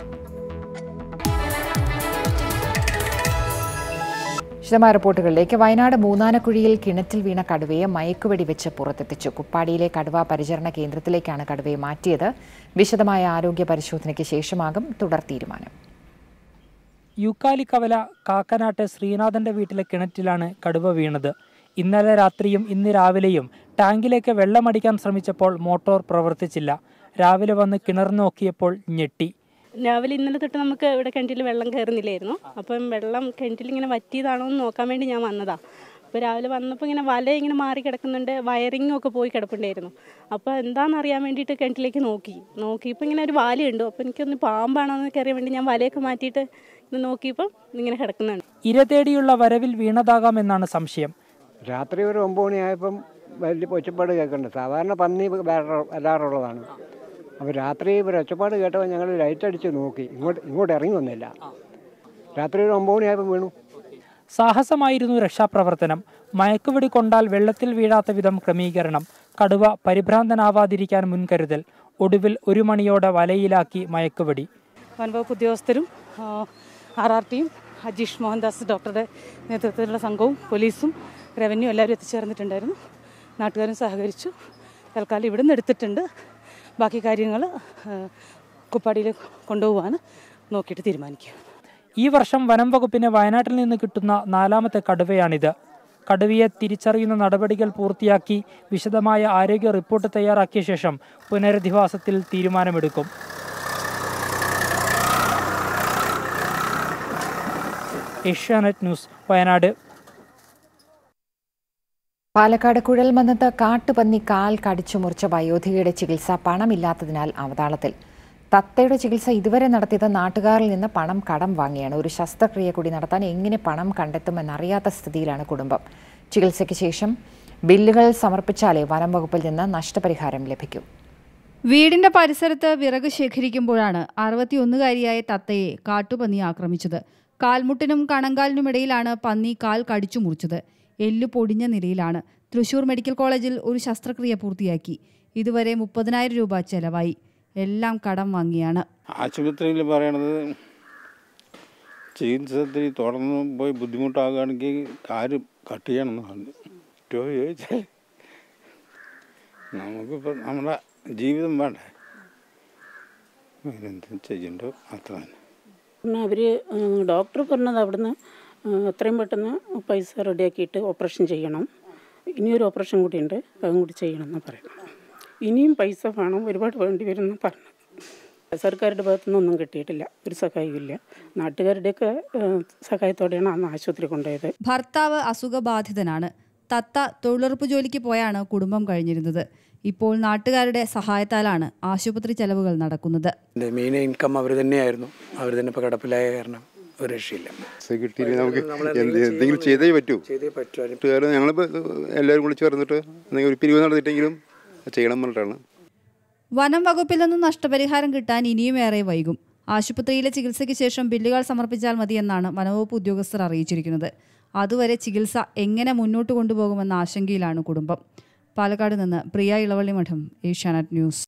വിശദമായ റിപ്പോർട്ടുകളിലേക്ക് വയനാട് മൂന്നാനക്കുഴിയിൽ കിണറ്റിൽ വീണ കടുവയെ മയക്കുവെടി വെച്ച് പുറത്തെത്തിച്ചു കുപ്പാടിയിലെ കടുവ പരിചരണ കേന്ദ്രത്തിലേക്കാണ് കടുവയെ മാറ്റിയത് വിശദമായ ആരോഗ്യ പരിശോധനയ്ക്ക് ശേഷമാകും തുടർ തീരുമാനം യൂക്കാലിക്കവല കാക്കനാട്ട് ശ്രീനാഥന്റെ വീട്ടിലെ കിണറ്റിലാണ് കടുവ വീണത് ഇന്നലെ രാത്രിയും ഇന്ന് രാവിലെയും ടാങ്കിലേക്ക് വെള്ളമടിക്കാൻ ശ്രമിച്ചപ്പോൾ മോട്ടോർ പ്രവർത്തിച്ചില്ല രാവിലെ വന്ന് കിണർ നോക്കിയപ്പോൾ ഞെട്ടി രാവിലെ ഇന്നലെ തൊട്ട് നമുക്ക് ഇവിടെ കിണറ്റിൽ വെള്ളം കയറുന്നില്ലായിരുന്നു അപ്പം വെള്ളം കിണറ്റിൽ ഇങ്ങനെ വറ്റിയതാണോ എന്ന് നോക്കാൻ വേണ്ടി ഞാൻ വന്നതാ അപ്പോൾ രാവിലെ വന്നപ്പോൾ ഇങ്ങനെ വല ഇങ്ങനെ മാറി കിടക്കുന്നുണ്ട് വയറിങ്ങും ഒക്കെ പോയി കിടപ്പുണ്ടായിരുന്നു അപ്പോൾ എന്താണെന്ന് അറിയാൻ വേണ്ടിയിട്ട് കിണറ്റിലേക്ക് നോക്കി നോക്കിയപ്പോൾ ഇങ്ങനെ ഒരു വാലയുണ്ട് അപ്പോൾ എനിക്കൊന്ന് പാമ്പാണോ എന്നൊക്കെ അറിയാൻ വേണ്ടി ഞാൻ വലയൊക്കെ മാറ്റിയിട്ട് ഇത് നോക്കിയപ്പോൾ ഇങ്ങനെ കിടക്കുന്നുണ്ട് ഇര തേടിയുള്ള വരവിൽ വീണതാകാമെന്നാണ് സംശയം രാത്രി ഒരു ഒമ്പത് മണിയായപ്പം വലിയ ഒച്ചപ്പാട് കേൾക്കുന്നുണ്ട് സാധാരണ പന്നി വരാറ- വരാറുള്ളതാണ് അപ്പോൾ രാത്രി ഒരു ഒച്ചപ്പാട് കേട്ടപ്പോൾ ഞങ്ങൾ ലൈറ്റ് അടിച്ച് നോക്കി ഇങ്ങോട്ട് ഇങ്ങോട്ട് ഇറങ്ങി വന്നില്ല രാത്രി ഒരു ഒമ്പത് മണിയായപ്പോൾ വീണു സാഹസമായിരുന്നു രക്ഷാപ്രവർത്തനം മയക്കുവെടി കൊണ്ടാൽ വെള്ളത്തിൽ വീഴാത്ത വിധം ക്രമീകരണം കടുവ പരിഭ്രാന്തനാവാതിരിക്കാൻ മുൻകരുതൽ ഒടുവിൽ ഒരു മണിയോടെ വലയിലാക്കി മയക്കുവെടി വനംവകുപ്പ് ഉദ്യോഗസ്ഥരും ആർ ആർ ടിയും അജീഷ് മോഹൻദാസ് ഡോക്ടറുടെ നേതൃത്വത്തിലുള്ള സംഘവും പോലീസും റവന്യൂ എല്ലാവരും എത്തിച്ചേർന്നിട്ടുണ്ടായിരുന്നു നാട്ടുകാരും സഹകരിച്ചു തൽക്കാലം ഇവിടെ നിന്ന് എടുത്തിട്ടുണ്ട് ബാക്കി കാര്യങ്ങൾ കുപ്പാടിയിൽ കൊണ്ടുപോകാൻ നോക്കിയിട്ട് തീരുമാനിക്കുക ഈ വർഷം വനം വകുപ്പിന് വയനാട്ടിൽ നിന്ന് കിട്ടുന്ന നാലാമത്തെ കടുവയാണിത് കടുവയെ തിരിച്ചറിയുന്ന നടപടികൾ പൂർത്തിയാക്കി വിശദമായ ആരോഗ്യ റിപ്പോർട്ട് തയ്യാറാക്കിയ ശേഷം പുനരധിവാസത്തിൽ തീരുമാനമെടുക്കും ഏഷ്യാനെറ്റ് ന്യൂസ് വയനാട് പാലക്കാട് കുഴൽമന്നത്ത് കാട്ടുപന്നി കാൽ കടിച്ചു മുറിച്ച വയോധികയുടെ ചികിത്സ പണമില്ലാത്തതിനാൽ അവതാളത്തിൽ തത്തയുടെ ചികിത്സ ഇതുവരെ നടത്തിയത് നാട്ടുകാരിൽ നിന്ന് പണം കടം വാങ്ങിയാണ് ഒരു ശസ്ത്രക്രിയ കൂടി നടത്താൻ എങ്ങനെ പണം കണ്ടെത്തുമെന്നറിയാത്ത സ്ഥിതിയിലാണ് കുടുംബം ചികിത്സയ്ക്ക് ശേഷം ബില്ലുകൾ സമർപ്പിച്ചാലേ വനം വകുപ്പിൽ നിന്ന് നഷ്ടപരിഹാരം ലഭിക്കൂ വീടിന്റെ പരിസരത്ത് വിറക് ശേഖരിക്കുമ്പോഴാണ് അറുപത്തിയൊന്നുകാരിയായ തത്തയെ കാട്ടുപന്നി ആക്രമിച്ചത് കാൽമുട്ടിനും കണങ്കാലിനുമിടയിലാണ് പന്നി കാൽ കടിച്ചു മുറിച്ചത് എല്ലു പൊടിഞ്ഞ നിലയിലാണ് തൃശൂർ മെഡിക്കൽ കോളേജിൽ ഒരു ശസ്ത്രക്രിയ പൂർത്തിയാക്കി ഇതുവരെ മുപ്പതിനായിരം രൂപ ചെലവായി എല്ലാം കടം വാങ്ങിയാണ് ആശുപത്രിയിൽ പറയണത് ചികിത്സത്തിൽ തുടർന്ന് പോയി ബുദ്ധിമുട്ടാകുകയാണെങ്കിൽ കാര് കട്ട് ചെയ്യണമെന്ന് പറഞ്ഞു ഏറ്റവും ചോദിച്ചാൽ നമുക്കിപ്പോൾ നമ്മുടെ ജീവിതം വേണ്ടേ എന്ത് ചെയ്യണ്ടോ അത്ര തന്നെ പിന്നെ അവർ ഡോക്ടർ പറഞ്ഞത് അവിടുന്ന് എത്രയും പെട്ടെന്ന് പൈസ റെഡിയാക്കിയിട്ട് ഓപ്പറേഷൻ ചെയ്യണം ഇനിയൊരു ഓപ്പറേഷൻ കൂടിയുണ്ട് അതും കൂടി ചെയ്യണം എന്ന് പറയണം ഇനിയും പൈസ വേണം ഒരുപാട് വേണ്ടി വരും എന്ന് പറഞ്ഞു സർക്കാരുടെ ഭാഗത്തുനിന്ന് ഒന്നും കിട്ടിയിട്ടില്ല ഒരു സഹായമില്ല നാട്ടുകാരുടെയൊക്കെ ഏഹ്, സഹായത്തോടെയാണ് അന്ന് ആശുപത്രി കൊണ്ടുപോയത് ഭർത്താവ് അസുഖബാധിതനാണ് തത്ത തൊഴിലുറപ്പ് ജോലിക്ക് പോയാണ് കുടുംബം കഴിഞ്ഞിരുന്നത് ഇപ്പോൾ നാട്ടുകാരുടെ സഹായത്താലാണ് ആശുപത്രി ചെലവുകൾ നടക്കുന്നത് എൻ്റെ മെയിൻ ഇൻകം അവർ തന്നെയായിരുന്നു അവർ തന്നെ ഇപ്പോൾ കിടപ്പിലായ കാരണം ഒരു രക്ഷയില്ല കിട്ടിയില്ല നമുക്ക് എന്ത് എന്തെങ്കിലും ചെയ്തേ പറ്റൂ ചെയ്തേ പറ്റൂ അതിന് കൂട്ടുകാർ ഞങ്ങളിപ്പോൾ എല്ലാവരും കൂടി ചേർന്നിട്ട് എന്തെങ്കിലും ഒരു പിരിവ് നടത്തിയിട്ടെങ്കിലും ചെയ്യണം പറഞ്ഞിട്ടാണ് വനം വകുപ്പിൽ നിന്നും നഷ്ടപരിഹാരം കിട്ടാൻ ഇനിയും ഏറെ വൈകും ആശുപത്രിയിലെ ചികിത്സയ്ക്ക് ശേഷം ബില്ലുകൾ സമർപ്പിച്ചാൽ മതിയെന്നാണ് വനവകുപ്പ് ഉദ്യോഗസ്ഥർ അറിയിച്ചിരിക്കുന്നത് അതുവരെ ചികിത്സ എങ്ങനെ മുന്നോട്ട് കൊണ്ടുപോകുമെന്ന ആശങ്കയിലാണ് കുടുംബം പാലക്കാട് നിന്ന് പ്രിയ ഇളവള്ളി മഠം ഏഷ്യാനെറ്റ് ന്യൂസ്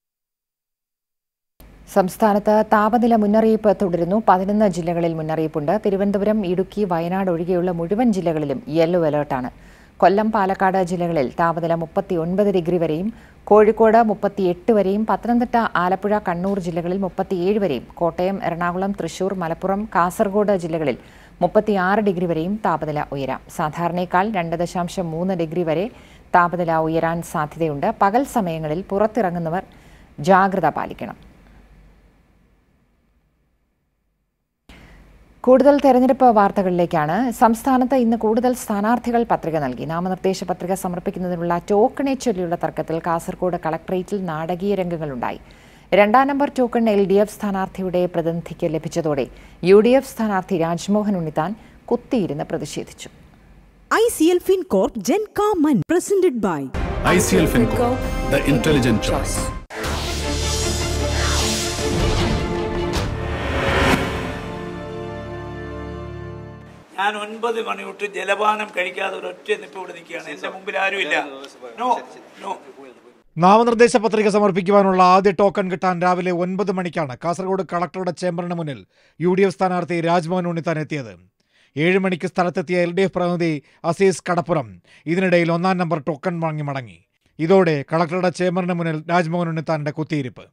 സംസ്ഥാനത്ത് താപനില മുന്നറിയിപ്പ് തുടരുന്നു പതിനൊന്ന് ജില്ലകളിൽ മുന്നറിയിപ്പുണ്ട് തിരുവനന്തപുരം ഇടുക്കി വയനാട് ഒഴികെയുള്ള മുഴുവൻ ജില്ലകളിലും യെല്ലോ അലേർട്ടാണ് കൊല്ലം പാലക്കാട് ജില്ലകളിൽ താപനില മുപ്പത്തി ഒൻപത് ഡിഗ്രി വരെയും കോഴിക്കോട് മുപ്പത്തിയെട്ട് വരെയും പത്തനംതിട്ട ആലപ്പുഴ കണ്ണൂർ ജില്ലകളിൽ മുപ്പത്തിയേഴ് വരെയും കോട്ടയം എറണാകുളം തൃശൂർ മലപ്പുറം കാസർഗോഡ് ജില്ലകളിൽ മുപ്പത്തിയാറ് ഡിഗ്രി വരെയും താപനില ഉയരാം സാധാരണയേക്കാൾ രണ്ട് ദശാംശം മൂന്ന് ഡിഗ്രി വരെ താപനില ഉയരാൻ സാധ്യതയുണ്ട് പകൽ സമയങ്ങളിൽ പുറത്തിറങ്ങുന്നവർ ജാഗ്രത പാലിക്കണം കൂടുതൽ തെരഞ്ഞെടുപ്പ് വാർത്തകളിലേക്കാണ് സംസ്ഥാനത്ത് ഇന്ന് കൂടുതൽ സ്ഥാനാർത്ഥികൾ പത്രിക നൽകി നാമനിർദ്ദേശ പത്രിക സമർപ്പിക്കുന്നതിനുള്ള ടോക്കണെ ചൊല്ലിയുള്ള തർക്കത്തിൽ കാസർഗോഡ് കളക്ടറേറ്റിൽ നാടകീയ രംഗങ്ങളുണ്ടായി രണ്ടാം number token L D F സ്ഥാനാർത്ഥിയുടെ പ്രതിനിധിക്ക് ലഭിച്ചതോടെ യു ഡി എഫ് സ്ഥാനാർത്ഥി രാജ്മോഹൻ ഉണ്ണിത്താൻ കുത്തിയിരുന്ന് പ്രതിഷേധിച്ചു ICL FinCorp Gen Common presented by ICL FinCorp, the intelligent choice. ഞാൻ ഒൻപത് മണി തൊട്ട് ജലപാനം കഴിക്കാതെ ഒരൊറ്റ നിപ്പ് ഇവിടെ നിൽക്കുകയാണ് എന്റെ മുമ്പിൽ ആരുമില്ല നോ നോ നാമനിർദ്ദേശ പത്രിക സമർപ്പിക്കുവാനുള്ള ആദ്യ ടോക്കൺ കിട്ടാൻ രാവിലെ ഒൻപത് മണിക്കാണ് കാസർഗോഡ് കളക്ടറുടെ ചേംബറിന് മുന്നിൽ യു ഡി എഫ് സ്ഥാനാർത്ഥി രാജ്മോഹൻ ഉണ്ണിത്താൻ എത്തിയത് ഏഴ് മണിക്ക് സ്ഥലത്തെത്തിയ എൽ ഡി എഫ് പ്രതിനിധി അസീസ് കടപ്പുറം ഇതിനിടയിൽ ഒന്നാം നമ്പർ ടോക്കൺ വാങ്ങി മടങ്ങി ഇതോടെ കളക്ടറുടെ ചേംബറിന് മുന്നിൽ രാജ്മോഹൻ ഉണ്ണിത്താന്റെ കുത്തിയിരിപ്പ്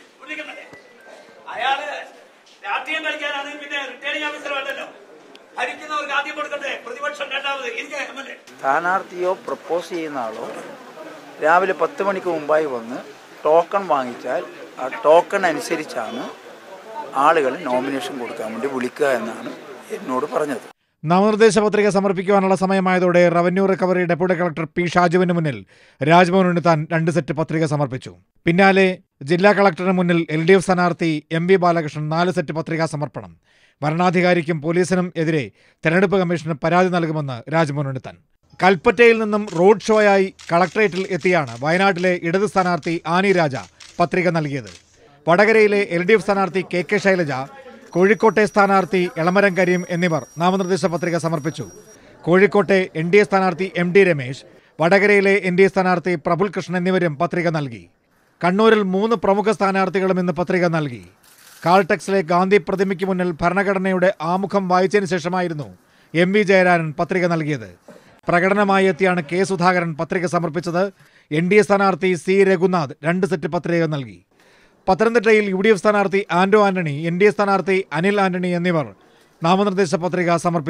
അയാള് രാഷ്ട്രീയം കളിക്കാനാണ് പിന്നെ റിട്ടേണിംഗ് ഓഫീസർ വേണ്ടല്ലോ ഭരിക്കുന്നവർക്ക് ആദ്യം കൊടുക്കട്ടെ പ്രതിപക്ഷം രണ്ടാമത് എനിക്ക് എം എൽ എ സ്ഥാനാർത്ഥിയോ പ്രപ്പോസ് ചെയ്യുന്ന ആളോ രാവിലെ പത്ത് മണിക്ക് മുമ്പായി വന്ന് ടോക്കൺ വാങ്ങിച്ചാൽ ആ ടോക്കൺ അനുസരിച്ചാണ് ആളുകൾ നോമിനേഷൻ കൊടുക്കാൻ വേണ്ടി വിളിക്കുക എന്നാണ് എന്നോട് പറഞ്ഞത് നാമനിർദ്ദേശ പത്രിക സമർപ്പിക്കുവാനുള്ള സമയമായതോടെ revenue recovery deputy collector P ഷാജുവിന് മുന്നിൽ രാജ്മോഹൻ ഉണ്ണിത്താൻ രണ്ട് സെറ്റ് പത്രിക സമർപ്പിച്ചു പിന്നാലെ ജില്ലാ കളക്ടറിന് മുന്നിൽ എൽ ഡി എഫ് സ്ഥാനാർത്ഥി എം വി ബാലകൃഷ്ണൻ നാല് സെറ്റ് പത്രികാ സമർപ്പണം വരണാധികാരിക്കും പോലീസിനും എതിരെ തെരഞ്ഞെടുപ്പ് കമ്മീഷന് പരാതി നൽകുമെന്ന് രാജ്മോഹൻ ഉണ്ണിത്താൻ കൽപ്പറ്റയിൽ നിന്നും റോഡ് ഷോയായി കളക്ടറേറ്റിൽ എത്തിയാണ് വയനാട്ടിലെ ഇടത് സ്ഥാനാർത്ഥി ആനി രാജ പത്രിക നൽകിയത് വടകരയിലെ എൽ ഡി എഫ് സ്ഥാനാർത്ഥി കെ കെ ശൈലജ കോഴിക്കോട്ടെ സ്ഥാനാർത്ഥി എളമരം കരീം എന്നിവർ നാമനിർദ്ദേശ പത്രിക സമർപ്പിച്ചു കോഴിക്കോട്ടെ എൻ ഡി എ സ്ഥാനാർത്ഥി എം ഡി രമേശ് വടകരയിലെ എൻ ഡി എ സ്ഥാനാർത്ഥി പ്രഫുൽ കൃഷ്ണൻ എന്നിവരും പത്രിക നൽകി കണ്ണൂരിൽ മൂന്ന് പ്രമുഖ സ്ഥാനാർത്ഥികളും ഇന്ന് പത്രിക നൽകി കാൾടെക്സിലെ ഗാന്ധി പ്രതിമയ്ക്ക് മുന്നിൽ ഭരണഘടനയുടെ ആമുഖം വായിച്ചതിന് ശേഷമായിരുന്നു എം വി ജയരാജൻ പത്രിക നൽകിയത് പ്രകടനമായി എത്തിയാണ് കെ സുധാകരൻ പത്രിക സമർപ്പിച്ചത് എൻ ഡി എ സ്ഥാനാർത്ഥി സി രഘുനാഥ് രണ്ട് സെറ്റ് പത്രിക നൽകി പത്തനംതിട്ടയിൽ യു ഡി എഫ് സ്ഥാനാർത്ഥി Anto Antony N D A സ്ഥാനാർത്ഥി അനിൽ ആന്റണി എന്നിവർ നാമനിർദ്ദേശ പത്രിക സമർപ്പിച്ചു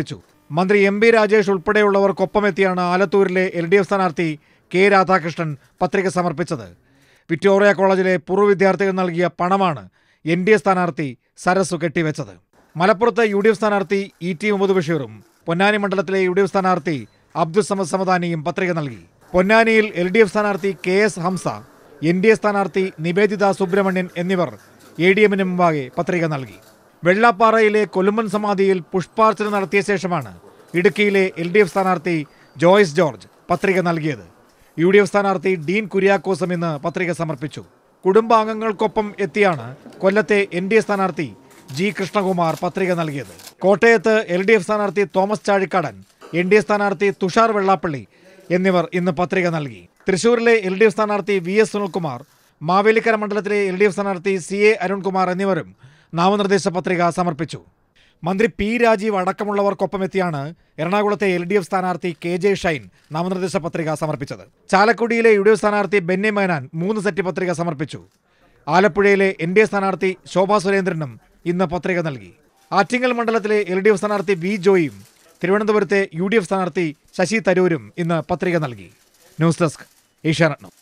മന്ത്രി എം ബി രാജേഷ് ഉൾപ്പെടെയുള്ളവർക്കൊപ്പമെത്തിയാണ് ആലത്തൂരിലെ എൽ ഡി എഫ് സ്ഥാനാർത്ഥി കെ രാധാകൃഷ്ണൻ പത്രിക സമർപ്പിച്ചത് വിക്ടോറിയ കോളേജിലെ പൂർവ്വ വിദ്യാർത്ഥികൾ നൽകിയ പണമാണ് എൻ ഡി എ സ്ഥാനാർത്ഥി സരസു കെട്ടിവെച്ചത് മലപ്പുറത്ത് യു ഡി എഫ് സ്ഥാനാർത്ഥി ഇ ടി മുഹമ്മദ് ബഷീറും പൊന്നാനി മണ്ഡലത്തിലെ യു ഡി എഫ് സ്ഥാനാർത്ഥി അബ്ദുൽ സമദ് സമദാനിയും പത്രിക നൽകി പൊന്നാനിയിൽ എൽ ഡി എഫ് സ്ഥാനാർത്ഥി K S Hamza N D A സ്ഥാനാർത്ഥി നിവേദിത സുബ്രഹ്മണ്യൻ എന്നിവർ എ ഡി എമ്മിന് മുമ്പാകെ പത്രിക നൽകി വെള്ളാപ്പാറയിലെ കൊലുമ്പൻ സമാധിയിൽ പുഷ്പാർച്ചന നടത്തിയ ശേഷമാണ് ഇടുക്കിയിലെ എൽ ഡി എഫ് സ്ഥാനാർത്ഥി ജോയ്സ് ജോർജ് പത്രിക നൽകിയത് യു ഡി എഫ് സ്ഥാനാർത്ഥി ഡീൻ കുര്യാക്കോസും ഇന്ന് പത്രിക സമർപ്പിച്ചു കുടുംബാംഗങ്ങൾക്കൊപ്പം എത്തിയാണ് കൊല്ലത്തെ എൻ ഡി എ സ്ഥാനാർത്ഥി ജി കൃഷ്ണകുമാർ പത്രിക നൽകിയത് കോട്ടയത്ത് എൽ ഡി എഫ് സ്ഥാനാർത്ഥി Thomas Chazhikadan N D A സ്ഥാനാർത്ഥി തുഷാർ വെള്ളാപ്പള്ളി എന്നിവർ ഇന്ന് പത്രിക നൽകി തൃശൂരിലെ എൽ ഡി എഫ് സ്ഥാനാർത്ഥി വി എസ് സുനിൽകുമാർ മാവേലിക്കര മണ്ഡലത്തിലെ എൽ ഡി എഫ് സ്ഥാനാർത്ഥി സി എ അരുൺകുമാർ എന്നിവരും നാമനിർദ്ദേശ പത്രിക സമർപ്പിച്ചു മന്ത്രി പി രാജീവ് അടക്കമുള്ളവർക്കൊപ്പം എത്തിയാണ് എറണാകുളത്തെ എൽ ഡി എഫ് സ്ഥാനാർത്ഥി കെ ജെ ഷൈൻ നാമനിർദ്ദേശ പത്രിക സമർപ്പിച്ചത് ചാലക്കുടിയിലെ യു ഡി എഫ് സ്ഥാനാർത്ഥി ബെന്നി മേനാൻ മൂന്ന് സെറ്റ് പത്രിക സമർപ്പിച്ചു ആലപ്പുഴയിലെ എൻ ഡി എ സ്ഥാനാർത്ഥി ശോഭാ സുരേന്ദ്രനും ഇന്ന് പത്രിക നൽകി ആറ്റിങ്ങൽ മണ്ഡലത്തിലെ എൽ ഡി എഫ് സ്ഥാനാർത്ഥി വി ജോയും തിരുവനന്തപുരത്തെ യു ഡി എഫ് സ്ഥാനാർത്ഥി ശശി തരൂരും ഇന്ന് പത്രിക നൽകി ന്യൂസ് ഡെസ്ക് ഏഷ്യാനെറ്റ്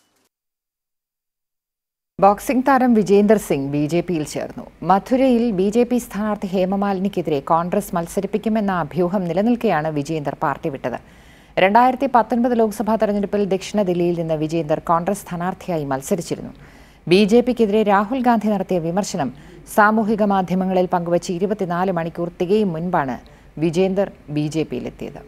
ബോക്സിംഗ് താരം വിജേന്ദർ സിംഗ് ബി ജെ പിയിൽ ചേർന്നു മഥുരയിൽ ബി ജെ പി സ്ഥാനാർത്ഥി ഹേമമാലിനിക്കെതിരെ കോൺഗ്രസ് മത്സരിപ്പിക്കുമെന്ന അഭ്യൂഹം നിലനിൽക്കെയാണ് വിജേന്ദർ പാർട്ടി വിട്ടത് രണ്ടായിരത്തി പത്തൊൻപത് ലോക്സഭാ തെരഞ്ഞെടുപ്പിൽ ദക്ഷിണ ദില്ലിയിൽ നിന്ന് വിജേന്ദർ കോൺഗ്രസ് സ്ഥാനാർത്ഥിയായി മത്സരിച്ചിരുന്നു ബി ജെ പിക്കെതിരെ രാഹുൽ ഗാന്ധി നടത്തിയ വിമർശനം സാമൂഹിക മാധ്യമങ്ങളിൽ പങ്കുവച്ച് ഇരുപത്തിനാല് മണിക്കൂർ തികയും മുൻപാണ് വിജേന്ദർ ബി ജെ പിയിലെത്തിയത്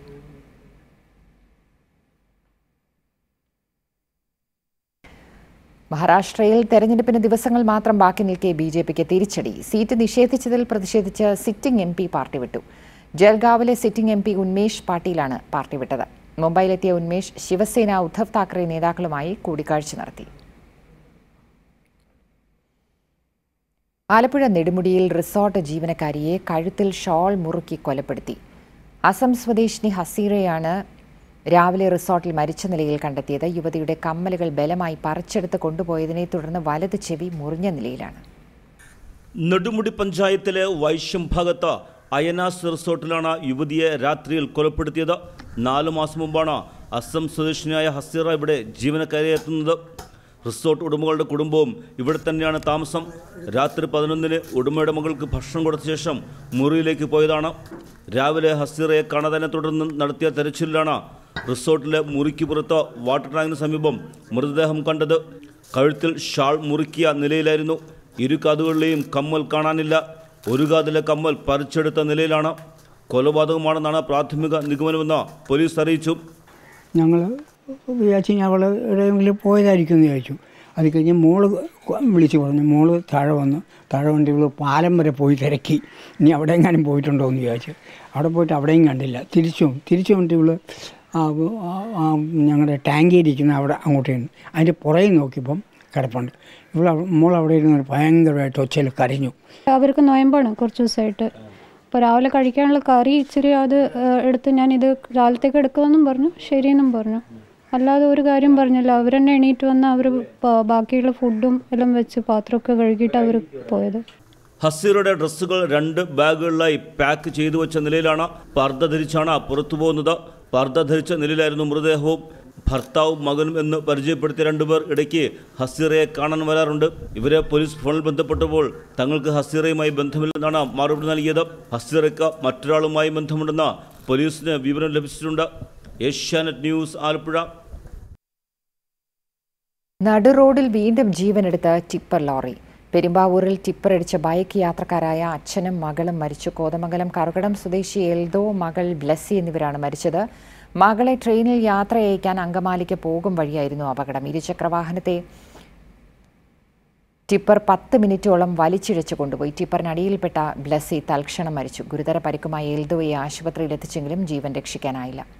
മഹാരാഷ്ട്രയിൽ തെരഞ്ഞെടുപ്പിന് ദിവസങ്ങൾ മാത്രം ബാക്കി നിൽക്കെ ബി ജെ പിക്ക് തിരിച്ചടി സീറ്റ് നിഷേധിച്ചതിൽ പ്രതിഷേധിച്ച് സിറ്റിംഗ് എം പി പാർട്ടി വിട്ടു ജൽഗാവിലെ സിറ്റിംഗ് എം പി ഉന്മേഷ് പാട്ടീലാണ് പാർട്ടി വിട്ടത് മുംബൈയിലെത്തിയ ഉന്മേഷ് ശിവസേന ഉദ്ധവ് താക്കറെ നേതാക്കളുമായി കൂടിക്കാഴ്ച നടത്തി ആലപ്പുഴ നെടുമുടിയിൽ റിസോർട്ട് ജീവനക്കാരിയെ കഴുത്തിൽ ഷോൾ മുറുക്കി കൊലപ്പെടുത്തി അസം സ്വദേശിനി ഹസീറയാണ് രാവിലെ റിസോർട്ടിൽ മരിച്ച നിലയിൽ കണ്ടെത്തിയത് യുവതിയുടെ കമ്മലുകൾ ബലമായി പറിച്ചെടുത്ത് കൊണ്ടുപോയതിനെ തുടർന്ന് വലത് ചെവി മുറിഞ്ഞ നിലയിലാണ് നെടുമുടി പഞ്ചായത്തിലെ വൈശ്യം ഭാഗത്ത് അയനാസ് റിസോർട്ടിലാണ് യുവതിയെ രാത്രിയിൽ കൊലപ്പെടുത്തിയത് നാലു മാസം മുമ്പാണ് അസം സ്വദേശിനിയായ ഹസീറ ഇവിടെ ജീവനക്കാരെ എത്തുന്നത് റിസോർട്ട് ഉടമകളുടെ കുടുംബവും ഇവിടെ തന്നെയാണ് താമസം രാത്രി പതിനൊന്നിന് ഉടമയുടെ മകൾക്ക് ഭക്ഷണം കൊടുത്ത ശേഷം മുറിയിലേക്ക് പോയതാണ് രാവിലെ ഹസീറയെ കാണാതന്നെ തുടർന്ന് നടത്തിയ തെരച്ചിലിലാണ് റിസോർട്ടിലെ മുറിക്ക് പുറത്ത് വാട്ടർ ടാങ്കിന് സമീപം മൃതദേഹം കണ്ടത് കഴുത്തിൽ ഷാൾ മുറുക്കിയ നിലയിലായിരുന്നു ഇരു കാതുകളിലെയും കമ്മൽ കാണാനില്ല ഒരു കാതിലെ കമ്മൽ പറിച്ചെടുത്ത നിലയിലാണ് കൊലപാതകമാണെന്നാണ് പ്രാഥമിക നിഗമനമെന്ന് പോലീസ് അറിയിച്ചു ഞങ്ങൾ വിചാരിച്ചു ഞങ്ങൾ എവിടെയെങ്കിലും പോയതായിരിക്കും എന്ന് വിചാരിച്ചു അത് കഴിഞ്ഞ് മോള് വിളിച്ചു പറഞ്ഞു മോള് താഴെ വന്ന് താഴെ വന്നിട്ട് ഇവള് പാലം വരെ പോയി തിരക്കി ഇനി അവിടെ എങ്ങാനും പോയിട്ടുണ്ടോ എന്ന് വിചാരിച്ചു അവിടെ പോയിട്ട് അവിടെയും കണ്ടില്ല തിരിച്ചു തിരിച്ചു വന്നിട്ട് ഇവള് ഞങ്ങളുടെ ടാങ്കിയിരിക്കുന്ന അവിടെ അങ്ങോട്ടേന്ന് അതിൻ്റെ പുറകെ നോക്കിയപ്പം കിടപ്പുണ്ട് ഇവൾ മോൾ അവിടെ ഇരുന്ന് ഭയങ്കരമായിട്ട് ഒച്ചയിൽ കരഞ്ഞു അവർക്ക് നോയമ്പാണ് കുറച്ച് ദിവസമായിട്ട് അപ്പോൾ രാവിലെ കഴിക്കാനുള്ള കറി ഇച്ചിരി അത് ഏഹ്, എടുത്ത് ഞാൻ ഇത് രാവിലത്തേക്ക് എടുക്കുമെന്നും പറഞ്ഞു ശരിയെന്നും പറഞ്ഞു അല്ലാതെ ഒരു കാര്യം പറഞ്ഞില്ല അവർ തന്നെ എണീറ്റ് വന്ന് അവർ ബാക്കിയുള്ള ഫുഡും എല്ലാം വെച്ച് പാത്രമൊക്കെ കഴുകിയിട്ട് അവർ പോയത് ഹസീറയുടെ ഡ്രസ്സുകൾ രണ്ട് ബാഗുകളിലായി പാക്ക് ചെയ്തു വെച്ച നിലയിലാണ് പർദ്ദ ധരിച്ചാണ് പുറത്തു പോകുന്നത് പർദ്ദ ധരിച്ച നിലയിലായിരുന്നു മൃതദേഹവും ഭർത്താവും മകനും എന്ന് പരിചയപ്പെടുത്തിയ രണ്ടുപേർ ഇടയ്ക്ക് ഹസീറയെ കാണാൻ വരാറുണ്ട് ഇവരെ പോലീസ് ഫോണിൽ ബന്ധപ്പെട്ടപ്പോൾ തങ്ങൾക്ക് ഹസീറയുമായി ബന്ധമില്ലെന്നാണ് മറുപടി നൽകിയത് ഹസീറയ്ക്ക് മറ്റൊരാളുമായി ബന്ധമുണ്ടെന്ന് പോലീസിന് വിവരം ലഭിച്ചിട്ടുണ്ട് ഏഷ്യാനെറ്റ് ന്യൂസ് ആലപ്പുഴ നടു റോഡിൽ വീണ്ടും ജീവനെടുത്ത ടിപ്പർ ലോറി പെരുമ്പാവൂരിൽ ടിപ്പർ ഇടിച്ച ബൈക്ക് യാത്രക്കാരായ അച്ഛനും മകളും മരിച്ചു കോതമംഗലം കറുകടം സ്വദേശി എൽദോ മകൾ ബ്ലസ്സി എന്നിവരാണ് മരിച്ചത് മകളെ ട്രെയിനിൽ യാത്ര അയക്കാൻ അങ്കമാലിക്ക് പോകും വഴിയായിരുന്നു അപകടം ഇരുചക്രവാഹനത്തെ ടിപ്പർ പത്ത് മിനിറ്റോളം വലിച്ചിഴച്ചു കൊണ്ടുപോയി ടിപ്പറിനടിയിൽപ്പെട്ട ബ്ലസ്സി തൽക്ഷണം മരിച്ചു ഗുരുതര പരിക്കുമായി എൽദോയെ ആശുപത്രിയിൽ എത്തിച്ചെങ്കിലും ജീവൻ രക്ഷിക്കാനായില്ല